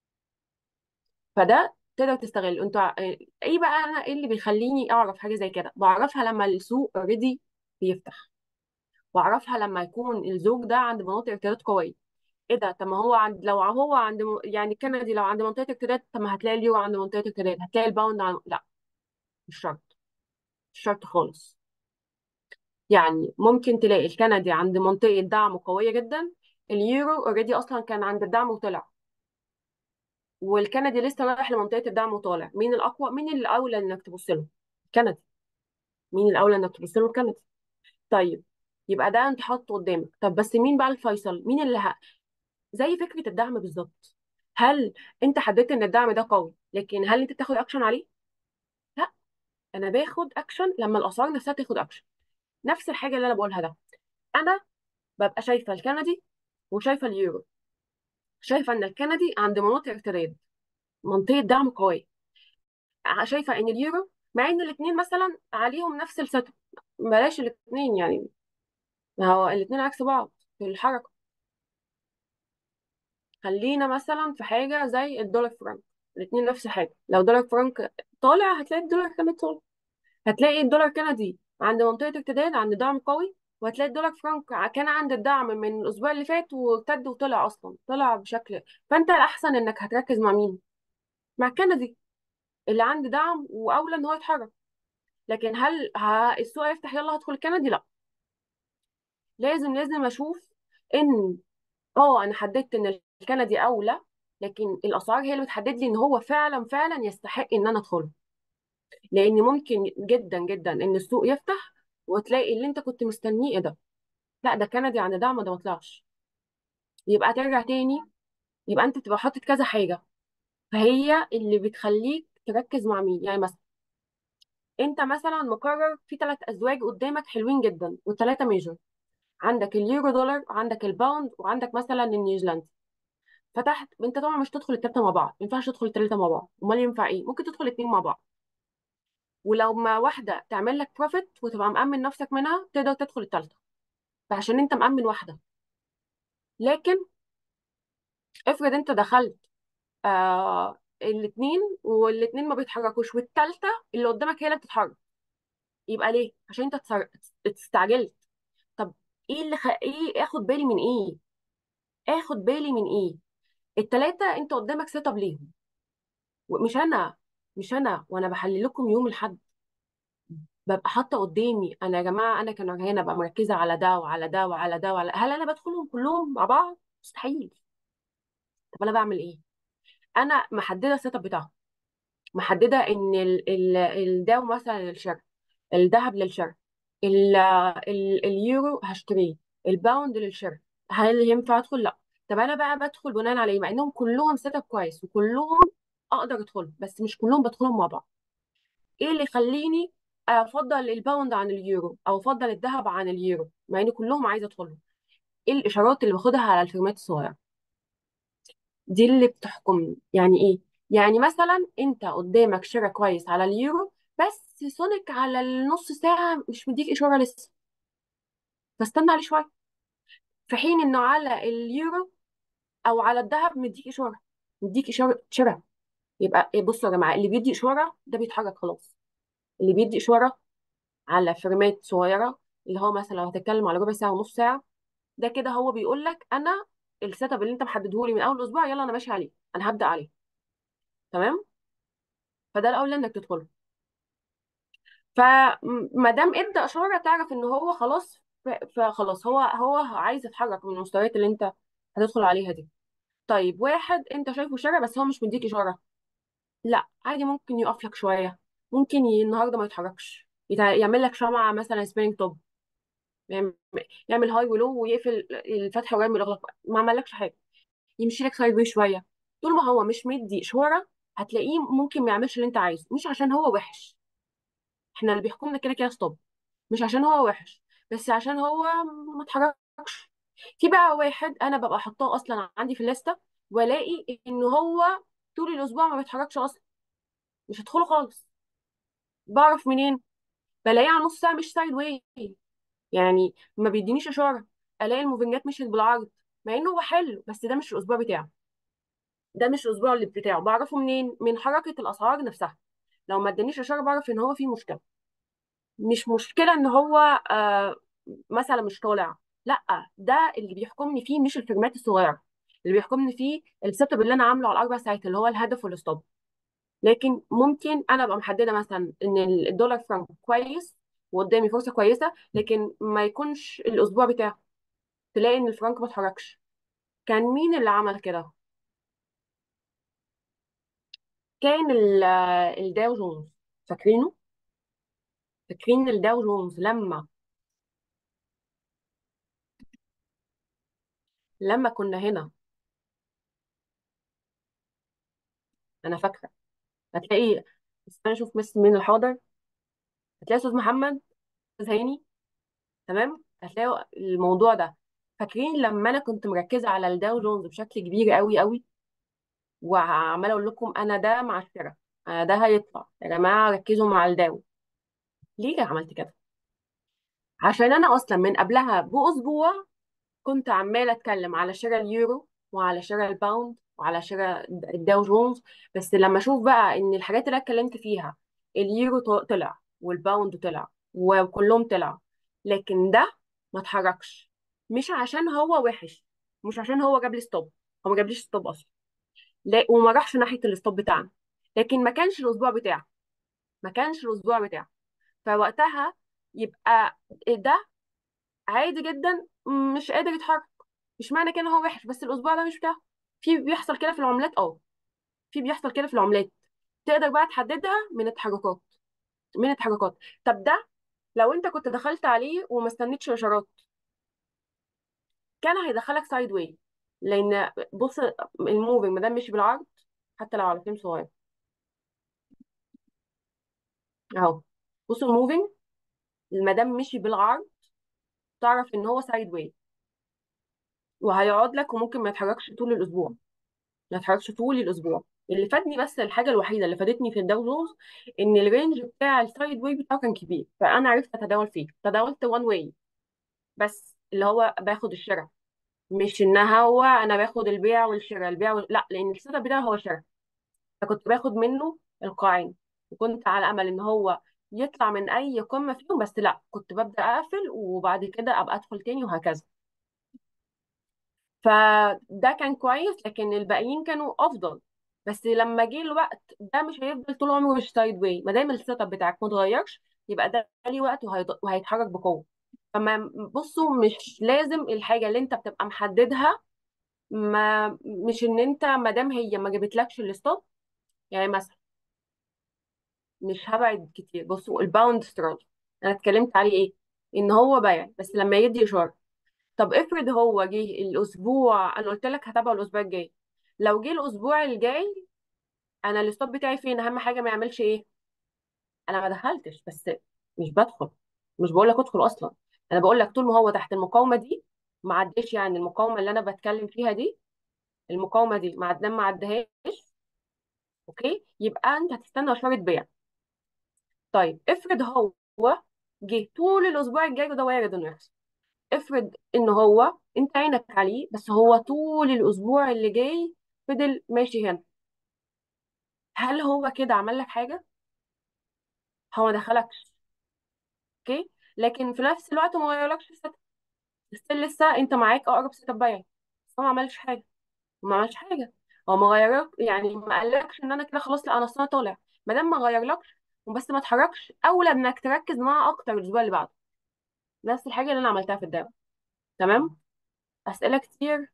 فده تقدر تستغل انت ع- ايه بقى انا ايه اللي بيخليني اعرف حاجه زي كده بعرفها لما السوق اوريدي بيفتح واعرفها لما يكون الزوج ده عند مناطق ارتداد قويه ايه ده طب ما هو عند لو هو عند م- يعني كندي لو عند منطقه ارتداد طب ما هتلاقي اليورو عند منطقه ارتداد هتلاقي الباوند عن... لا مش شرط مش شرط خالص يعني ممكن تلاقي الكندي عند منطقه دعم قويه جدا اليورو اوريدي اصلا كان عند الدعم وطلع والكندي لسه رايح لمنطقه الدعم وطالع مين الاقوى مين الاولى انك تبص له الكندي مين الاولى انك تبص له الكندي طيب يبقى ده انت حاطه قدامك طب بس مين بقى الفيصل مين اللي ه... زي فكره الدعم بالظبط هل انت حددت ان الدعم ده قوي لكن هل انت بتاخد اكشن عليه لا انا باخد اكشن لما الاسعار نفسها تاخد اكشن نفس الحاجه اللي انا بقولها ده انا ببقى شايفه الكندي وشايفه اليورو شايفه ان الكندي عند مناطق ارتداد منطقه دعم قويه ع- شايفه ان اليورو مع ان الاثنين مثلا عليهم نفس السيت بلاش الاثنين يعني ما هو الاثنين عكس بعض في الحركه خلينا مثلا في حاجه زي الدولار فرنك الاثنين نفس الحاجه لو دولار فرنك طالع هتلاقي الدولار كمان طالع هتلاقي الدولار كندي عند منطقة ارتداد عند دعم قوي وهتلاقي الدولار فرنك ع- كان عند الدعم من الأسبوع اللي فات وارتد وطلع أصلا طلع بشكل فأنت الأحسن إنك هتركز مع مين؟ مع الكندي اللي عند دعم وأولى إن هو يتحرك لكن هل ه... السوق هيفتح يلا هدخل الكندي؟ لا لازم لازم أشوف إن اه أنا حددت إن الكندي أولى لكن الأسعار هي اللي بتحدد لي إن هو فعلا فعلا يستحق إن أنا أدخله لأن ممكن جدا جدا إن السوق يفتح وتلاقي اللي انت كنت مستنيه ايه ده لا ده كندي عند دعم ده ما طلعش يبقى ترجع تاني يبقى انت بتبقى حاطط كذا حاجه فهي اللي بتخليك تركز مع مين يعني مثلا انت مثلا مقرر في ثلاث ازواج قدامك حلوين جدا وثلاثه ميجور عندك اليورو دولار عندك الباوند وعندك مثلا النيوزيلندي فتحت انت طبعا مش تدخل الثلاثه مع بعض ما ينفعش تدخل الثلاثه مع بعض امال ينفع ايه ممكن تدخل الاثنين مع بعض ولو ما واحده تعمل لك بروفيت وتبقى مأمن نفسك منها تقدر تدخل الثالثه فعشان انت مأمن واحده لكن افرض انت دخلت آه الاثنين والاثنين ما بيتحركوش والثالثه اللي قدامك هي اللي بتتحرك يبقى ليه عشان انت تسر- استعجلت طب ايه اللي خ... ايه اخد بالي من ايه اخد بالي من ايه الثلاثه انت قدامك سيت اب ليهم ومش انا مش انا وانا بحلل لكم يوم الاحد ببقى حاطه قدامي انا يا جماعه انا كنورهانه ببقى مركزه على ده وعلى ده وعلى ده وعلى هل انا بدخلهم كلهم مع بعض مستحيل طب انا بعمل ايه انا محدده السيت اب بتاعهم محدده ان ال ال الداو مثلا للشرق الذهب للشرق ال ال اليورو هشتريه الباوند للشرق هل ينفع ادخل لا طب انا بقى بدخل بناء على ايه مع انهم كلهم سيت اب كويس وكلهم اقدر ادخلهم بس مش كلهم بدخلهم مع بعض ايه اللي يخليني افضل الباوند عن اليورو او افضل الذهب عن اليورو مع ان كلهم عايزه ادخلهم ايه الاشارات اللي باخدها على الفيرمات الصغيره دي اللي بتحكمني يعني ايه يعني مثلا انت قدامك شراء كويس على اليورو بس سونيك على النص ساعة مش مديك إشارة لسه فاستنى عليه شوية في حين إنه على اليورو أو على الذهب مديك إشارة مديك إشارة شراء يبقى إيه بصوا يا جماعة اللي بيدي إشارة ده بيتحرك خلاص اللي بيدي إشارة على فريمات صغيرة اللي هو مثلا لو هتتكلم على ربع ساعة ونص ساعة ده كده هو بيقول لك أنا السيت اب اللي أنت محدده لي من أول أسبوع يلا أنا ماشي عليه أنا هبدأ عليه تمام فده الأول إنك تدخله فما دام ادى اشاره تعرف ان هو خلاص ف- فخلاص هو هو عايز يتحرك من المستويات اللي انت هتدخل عليها دي طيب واحد انت شايفه شارع بس هو مش مديك اشاره لا عادي ممكن يقف لك شويه ممكن ي- النهارده ما يتحركش يتع- يعمل لك شمعة مثلا سبيننج توب يعمل يعمل هاي ولو ويقفل الفتحه ويعمل الاغلاق ما عملكش حاجه يمشي لك سايد واي شويه طول ما هو مش مدي اشاره هتلاقيه ممكن ما يعملش اللي انت عايزه مش عشان هو وحش احنا اللي بيحكمنا كده كده ستوب مش عشان هو وحش بس عشان هو ما اتحركش في بقى واحد انا ببقى حاطاه اصلا عندي في الليسته والاقي ان هو طول الاسبوع ما بيتحركش اصلا مش هدخله خالص بعرف منين بلاقيه على نص ساعه مش سايد واي يعني ما بيدينيش اشاره الاقي الموفنجات مشيت بالعرض مع انه هو حلو بس ده مش الاسبوع بتاعه ده مش الاسبوع اللي بتاعه بعرفه منين من حركه الاسعار نفسها لو ما ادانيش اشاره بعرف ان هو في مشكله مش مشكله ان هو آه مثلا مش طالع لا ده اللي بيحكمني فيه مش الفرمات الصغيره اللي بيحكمني فيه السيت اب اللي انا عامله على الاربع ساعات اللي هو الهدف والستوب لكن ممكن انا ابقى محدده مثلا ان الدولار فرنك كويس وقدامي فرصه كويسه لكن ما يكونش الاسبوع بتاعه تلاقي ان الفرنك ما اتحركش كان مين اللي عمل كده كان ال- الداو جونز فاكرينه فاكرين الداو جونز لما لما كنا هنا انا فاكره هتلاقي استنى اشوف بس مين الحاضر هتلاقي استاذ محمد استاذ هاني تمام هتلاقوا الموضوع ده فاكرين لما انا كنت مركزه على الداو جونز بشكل كبير قوي قوي وعماله اقول لكم انا ده مع الشراء انا ده هيطلع يا جماعه ركزوا مع الداو ليه عملت كده عشان انا اصلا من قبلها باسبوع كنت عماله اتكلم على شراء اليورو وعلى شراء الباوند وعلى شراء الداو جونز بس لما اشوف بقى ان الحاجات اللي أنا اتكلمت فيها اليورو ط- طلع والباوند طلع وكلهم طلعوا لكن ده ما اتحركش مش عشان هو وحش مش عشان هو جاب لي ستوب هو ما جابليش ستوب اصلا لا وما راحش ناحيه الستوب بتاعنا لكن ما كانش الاسبوع بتاعه ما كانش الاسبوع بتاعه فوقتها يبقى ده عادي جدا مش قادر يتحرك مش معنى كده إن هو وحش بس الاسبوع ده مش بتاعه في بيحصل كده في العملات اه في بيحصل كده في العملات تقدر بقى تحددها من التحركات من التحركات طب ده لو انت كنت دخلت عليه وما استنيتش اشارات كان هيدخلك سايد واي لان بص الموفينج ما دام مشي بالعرض حتى لو على فريم صغير اهو بص الموفينج ما دام مشي بالعرض تعرف ان هو سايد واي وهيقعد لك وممكن ما يتحركش طول الاسبوع ما يتحركش طول الاسبوع اللي فادني بس الحاجه الوحيده اللي فادتني في الداو جونز ان الرينج بتاع السايد واي بتاعه كان كبير فانا عرفت اتداول فيه تداولت وان واي بس اللي هو باخد الشراء مش ان هو انا باخد البيع والشراء البيع وال... لا لان السيت اب بتاعه هو شراء فكنت باخد منه القاعين وكنت على امل ان هو يطلع من اي قمه فيهم بس لا كنت ببدا اقفل وبعد كده ابقى ادخل تاني وهكذا فده كان كويس لكن الباقيين كانوا افضل بس لما جه الوقت ده مش هيفضل طول عمره مش سايد واي ما دام السيت اب بتاعك ما اتغيرش يبقى ده ليه وقت وهيض- وهيتحرك بقوه فما بصوا مش لازم الحاجه اللي انت بتبقى محددها ما مش ان انت ما دام هي ما جابتلكش الستوب يعني مثلا مش هبعد كتير بصوا الباوند ستراتيجي انا اتكلمت عليه ايه ان هو بايع بس لما يدي اشاره طب افرض هو جه الاسبوع انا قلت لك هتابعه الاسبوع الجاي لو جه الاسبوع الجاي انا الستوب بتاعي فين اهم حاجه ما يعملش ايه انا ما دخلتش بس مش بدخل مش بقول لك ادخل اصلا انا بقول لك طول ما هو تحت المقاومه دي ما عداش يعني المقاومه اللي انا بتكلم فيها دي المقاومه دي ما عدى ما عدهاش اوكي يبقى انت هتستنى اشاره بيع طيب افرض هو جه طول الاسبوع الجاي وده وارد انه يحصل افرض ان هو انت عينك عليه بس هو طول الاسبوع اللي جاي فضل ماشي هنا هل هو كده عمل لك حاجه هو ما دخلكش اوكي لكن في نفس الوقت ما غيرلكش السيت ستيل لسه انت معاك اقرب سيت اب بيعي بس هو ما عملش حاجه ما عملش حاجه هو ما غيرك يعني ما قالكش ان انا كده خلاص لا انا اصلا طالع ما دام ما غيرلكش وبس ما اتحركش اولى انك تركز معاه اكتر الاسبوع اللي بعده نفس الحاجه اللي انا عملتها في الدوري تمام اسئله كتير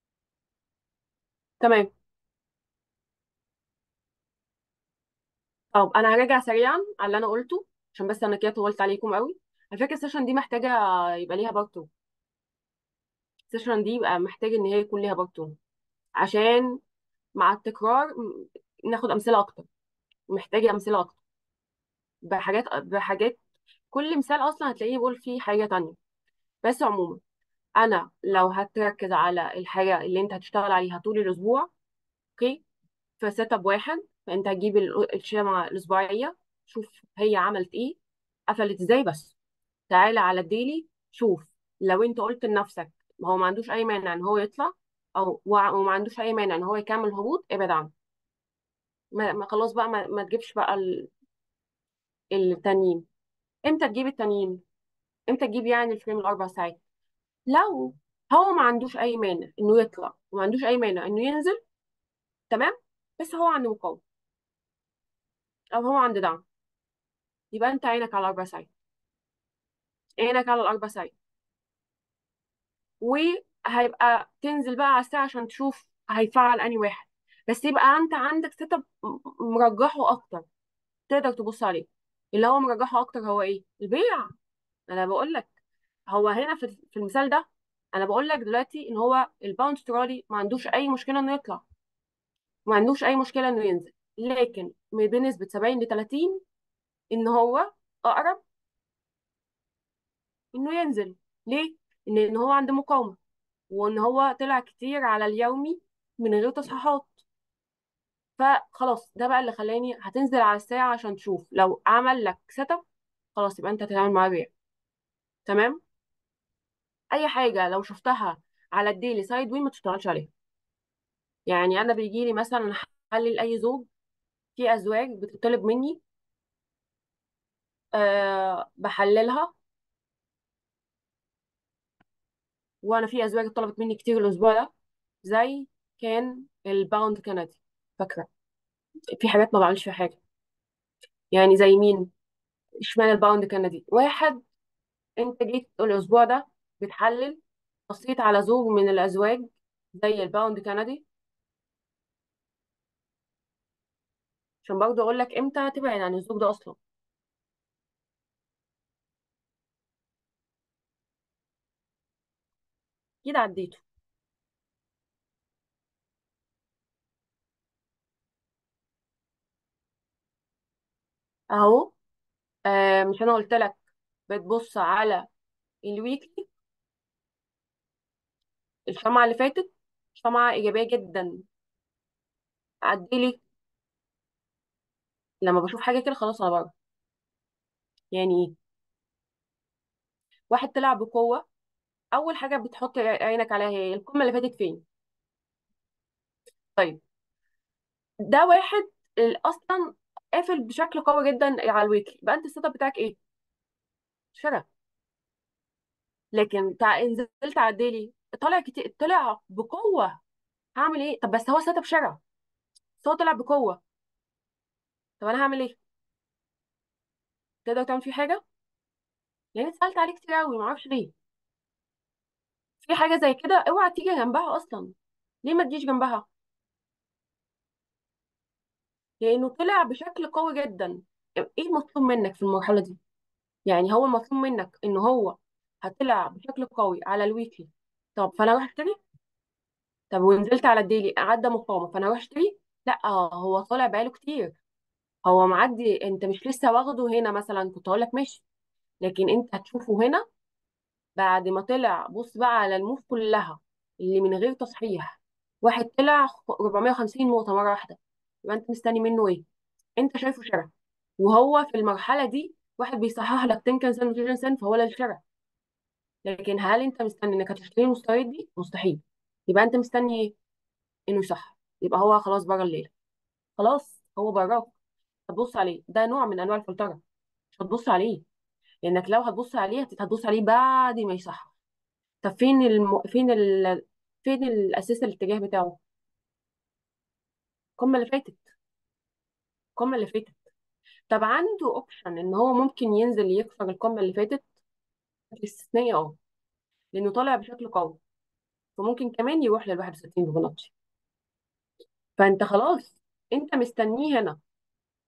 تمام طب انا هراجع سريعا على اللي انا قلته عشان بس انا كده طولت عليكم قوي على فكره السيشن دي محتاجه يبقى ليها بارت 2 السيشن دي يبقى محتاج ان هي يكون ليها بارت 2 عشان مع التكرار م- ناخد امثله اكتر محتاجه امثله اكتر بحاجات بحاجات كل مثال اصلا هتلاقيه بيقول فيه حاجه تانية بس عموما انا لو هتركز على الحاجه اللي انت هتشتغل عليها طول الاسبوع اوكي في سيت اب واحد فانت هتجيب ال- الشمعة الاسبوعيه شوف هي عملت ايه قفلت ازاي بس تعالى على الديلي شوف لو انت قلت لنفسك ما هو ما عندوش اي مانع ان هو يطلع او وع- وما عندوش اي مانع ان هو يكمل هبوط ابعد عنه ما ما خلاص بقى ما, ما تجيبش بقى ال- التانيين امتى تجيب التانيين امتى تجيب يعني الفريم الاربع ساعات لو هو ما عندوش اي مانع انه يطلع وما عندوش اي مانع انه ينزل تمام بس هو عنده مقاومه او هو عنده دعم يبقى انت عينك على الاربع ساعات عينك على الاربع ساعات وهيبقى تنزل بقى على الساعه عشان تشوف هيفعل انهي واحد بس يبقى انت عندك سيت اب مرجحه اكتر تقدر تبص عليه اللي هو مرجحه اكتر هو ايه البيع انا بقول لك هو هنا في في المثال ده انا بقول لك دلوقتي ان هو الباوند سترالي ما عندوش اي مشكله انه يطلع ما عندوش اي مشكله انه ينزل لكن بنسبه 70 ل 30 ان هو اقرب انه ينزل ليه ان إن هو عنده مقاومه وان هو طلع كتير على اليومي من غير تصحيحات فخلاص ده بقى اللي خلاني هتنزل على الساعه عشان تشوف لو عمل لك سيت اب خلاص يبقى انت هتتعامل معاه بيع تمام اي حاجه لو شفتها على الديلي سايد وين ما تشتغلش عليها يعني انا بيجي لي مثلا احلل اي زوج في ازواج بتطلب مني أه بحللها وانا في ازواج طلبت مني كتير الاسبوع ده زي كان الباوند كندي فاكره في حاجات ما بعملش فيها حاجه يعني زي مين اشمعنى الباوند كندي واحد انت جيت الاسبوع ده بتحلل بصيت على زوج من الازواج زي الباوند كندي عشان برضه اقول لك امتى تبعد عن الزوج ده اصلا كده عديته اهو آه مش انا قلت لك بتبص على الويكلي الشمعة اللي فاتت شمعة إيجابية جدا عدلي لما بشوف حاجة كده خلاص أنا بره يعني إيه واحد طلع بقوة أول حاجة بتحط عينك عليها هي القمة اللي فاتت فين طيب ده واحد ال- أصلا قافل بشكل قوي جدا على الويكلي يبقى أنت السيت اب بتاعك إيه شراء لكن تع... نزلت على الديلي طلع كتير طلع بقوة هعمل إيه طب بس هو سيت اب شراء بس هو طلع بقوة طب أنا هعمل إيه تقدر تعمل فيه حاجة يعني سألت عليه كتير قوي معرفش ليه في حاجة زي كده اوعى تيجي جنبها اصلا ليه ما تجيش جنبها لانه طلع بشكل قوي جدا ايه المطلوب منك في المرحلة دي يعني هو المطلوب منك ان هو هطلع بشكل قوي على الويكلي طب فانا اروح اشتري طب ونزلت على الديلي عدى مقاومة فانا اروح اشتري لا هو طالع بقاله كتير هو معدي انت مش لسه واخده هنا مثلا كنت اقول لك ماشي لكن انت هتشوفه هنا بعد ما طلع بص بقى على الموف كلها اللي من غير تصحيح واحد طلع 450 نقطة مرة واحدة يبقى انت مستني منه ايه انت شايفه شرع وهو في المرحلة دي واحد بيصحح لك 10 كان سنة و سنة فهو ده الشرع لكن هل انت مستني انك هتشتري المستويات دي مستحيل يبقى انت مستني ايه انه يصح يبقى هو خلاص بره الليلة خلاص هو براك هتبص عليه ده نوع من انواع الفلترة مش هتبص عليه لانك لو هتبص عليه هت- هتبص عليه بعد ما يصح طب فين الم... فين ال... فين الاساس الاتجاه بتاعه القمه اللي فاتت القمه اللي فاتت طب عنده اوبشن ان هو ممكن ينزل يكسر القمه اللي فاتت استثنائي اه لانه طالع بشكل قوي فممكن كمان يروح لل 61 فيبوناتشي فانت خلاص انت مستنيه هنا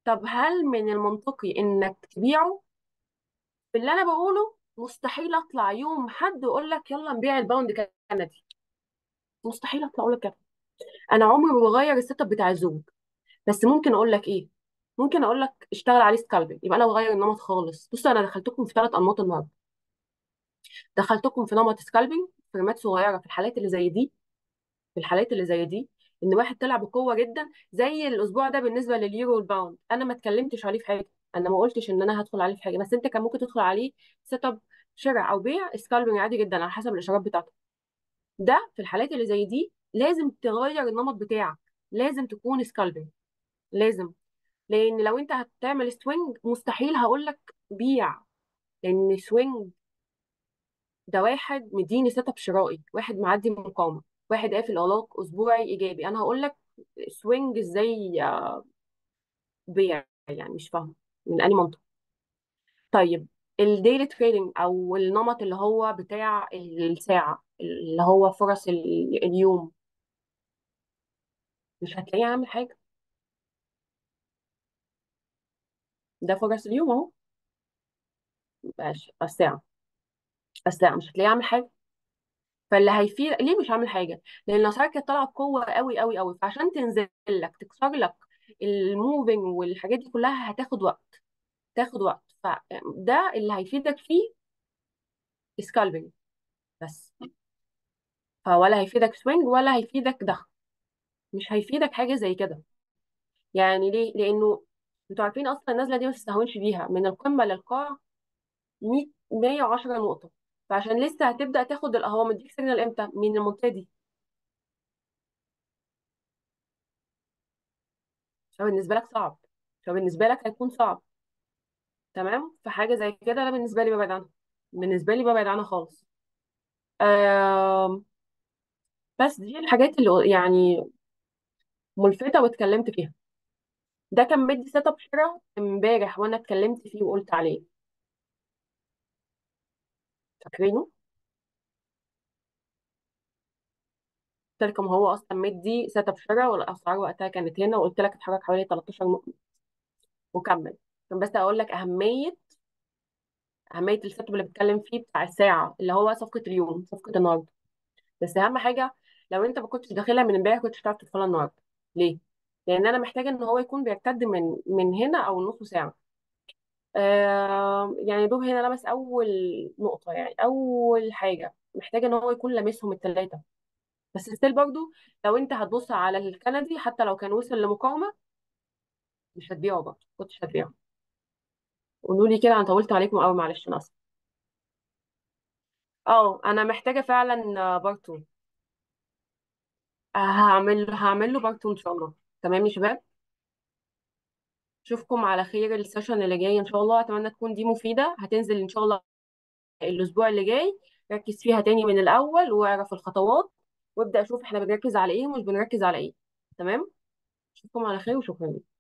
طب هل من المنطقي انك تبيعه باللي انا بقوله مستحيل اطلع يوم حد يقول لك يلا نبيع الباوند كندي مستحيل اطلع اقول لك كده انا عمري ما بغير السيت اب بتاع الزوج بس ممكن اقول لك ايه ممكن اقول لك اشتغل عليه سكالبنج يبقى انا بغير النمط خالص بصوا انا دخلتكم في ثلاث انماط النهارده دخلتكم في نمط سكالبنج فريمات صغيره في الحالات اللي زي دي في الحالات اللي زي دي ان واحد طلع بقوه جدا زي الاسبوع ده بالنسبه لليورو والباوند انا ما اتكلمتش عليه في حاجه انا ما قلتش ان انا هدخل عليه في حاجه بس انت كان ممكن تدخل عليه سيت اب شراء او بيع سكالبنج عادي جدا على حسب الاشارات بتاعته ده في الحالات اللي زي دي لازم تغير النمط بتاعك لازم تكون سكالبنج لازم لان لو انت هتعمل سوينج مستحيل هقول لك بيع لان سوينج ده واحد مديني سيت اب شرائي واحد معدي مقاومه واحد قافل اغلاق اسبوعي ايجابي انا هقول لك سوينج ازاي بيع يعني مش فاهم من انهي منطق طيب الديلي تريدنج او النمط اللي هو بتاع الساعه اللي هو فرص ال- اليوم مش هتلاقيه عامل حاجه ده فرص اليوم اهو ماشي الساعه الساعه مش هتلاقيه عامل حاجه فاللي هيفيد ليه مش عامل حاجه لان الاسعار كانت طالعه بقوه قوي قوي قوي فعشان تنزل لك تكسر لك الموفينج والحاجات دي كلها هتاخد وقت تاخد وقت فده اللي هيفيدك فيه سكالبنج بس فولا هيفيدك سوينج ولا هيفيدك ده مش هيفيدك حاجه زي كده يعني ليه لانه انتوا عارفين اصلا النزله دي ما تستهونش بيها من القمه للقاع 100 110 نقطه فعشان لسه هتبدا تاخد ال- هو مديك سيجنال امتى من المنطقه دي فبالنسبه لك صعب فبالنسبه لك هيكون صعب تمام فحاجه زي كده انا بالنسبه لي ببعد عنها بالنسبه لي ببعد عنها خالص آم، بس دي الحاجات اللي يعني ملفتة واتكلمت فيها ده كان مدي سيت اب شراء امبارح وانا اتكلمت فيه وقلت عليه فاكرينه قلت لكم هو اصلا مدي سيت اب شراء والاسعار وقتها كانت هنا وقلت لك اتحرك حوالي 13 نقطة وكمل عشان بس اقول لك اهمية اهمية السيت اب اللي بتكلم فيه بتاع الساعة اللي هو صفقة اليوم صفقة النهارده بس اهم حاجة لو انت ما كنتش داخلها من امبارح كنتش هتعرف تدخلها النهارده ليه؟ لان انا محتاجة ان هو يكون بيرتد من من هنا او نص ساعة آه يعني دوب هنا لمس اول نقطه يعني اول حاجه محتاجه ان هو يكون لامسهم الثلاثه بس ستيل برضو لو انت هتبص على الكندي حتى لو كان وصل لمقاومه مش هتبيعه برضه كنتش هتبيعه قولوا لي كده انا طولت عليكم قوي معلش انا اسفه اه انا محتاجه فعلا بارتو هعمل هعمل له بارتو ان شاء الله تمام يا شباب اشوفكم على خير السيشن اللي جاي ان شاء الله اتمنى تكون دي مفيده هتنزل ان شاء الله الاسبوع اللي جاي ركز فيها تاني من الاول واعرف الخطوات وابدا اشوف احنا بنركز على ايه ومش بنركز على ايه تمام اشوفكم على خير وشكرا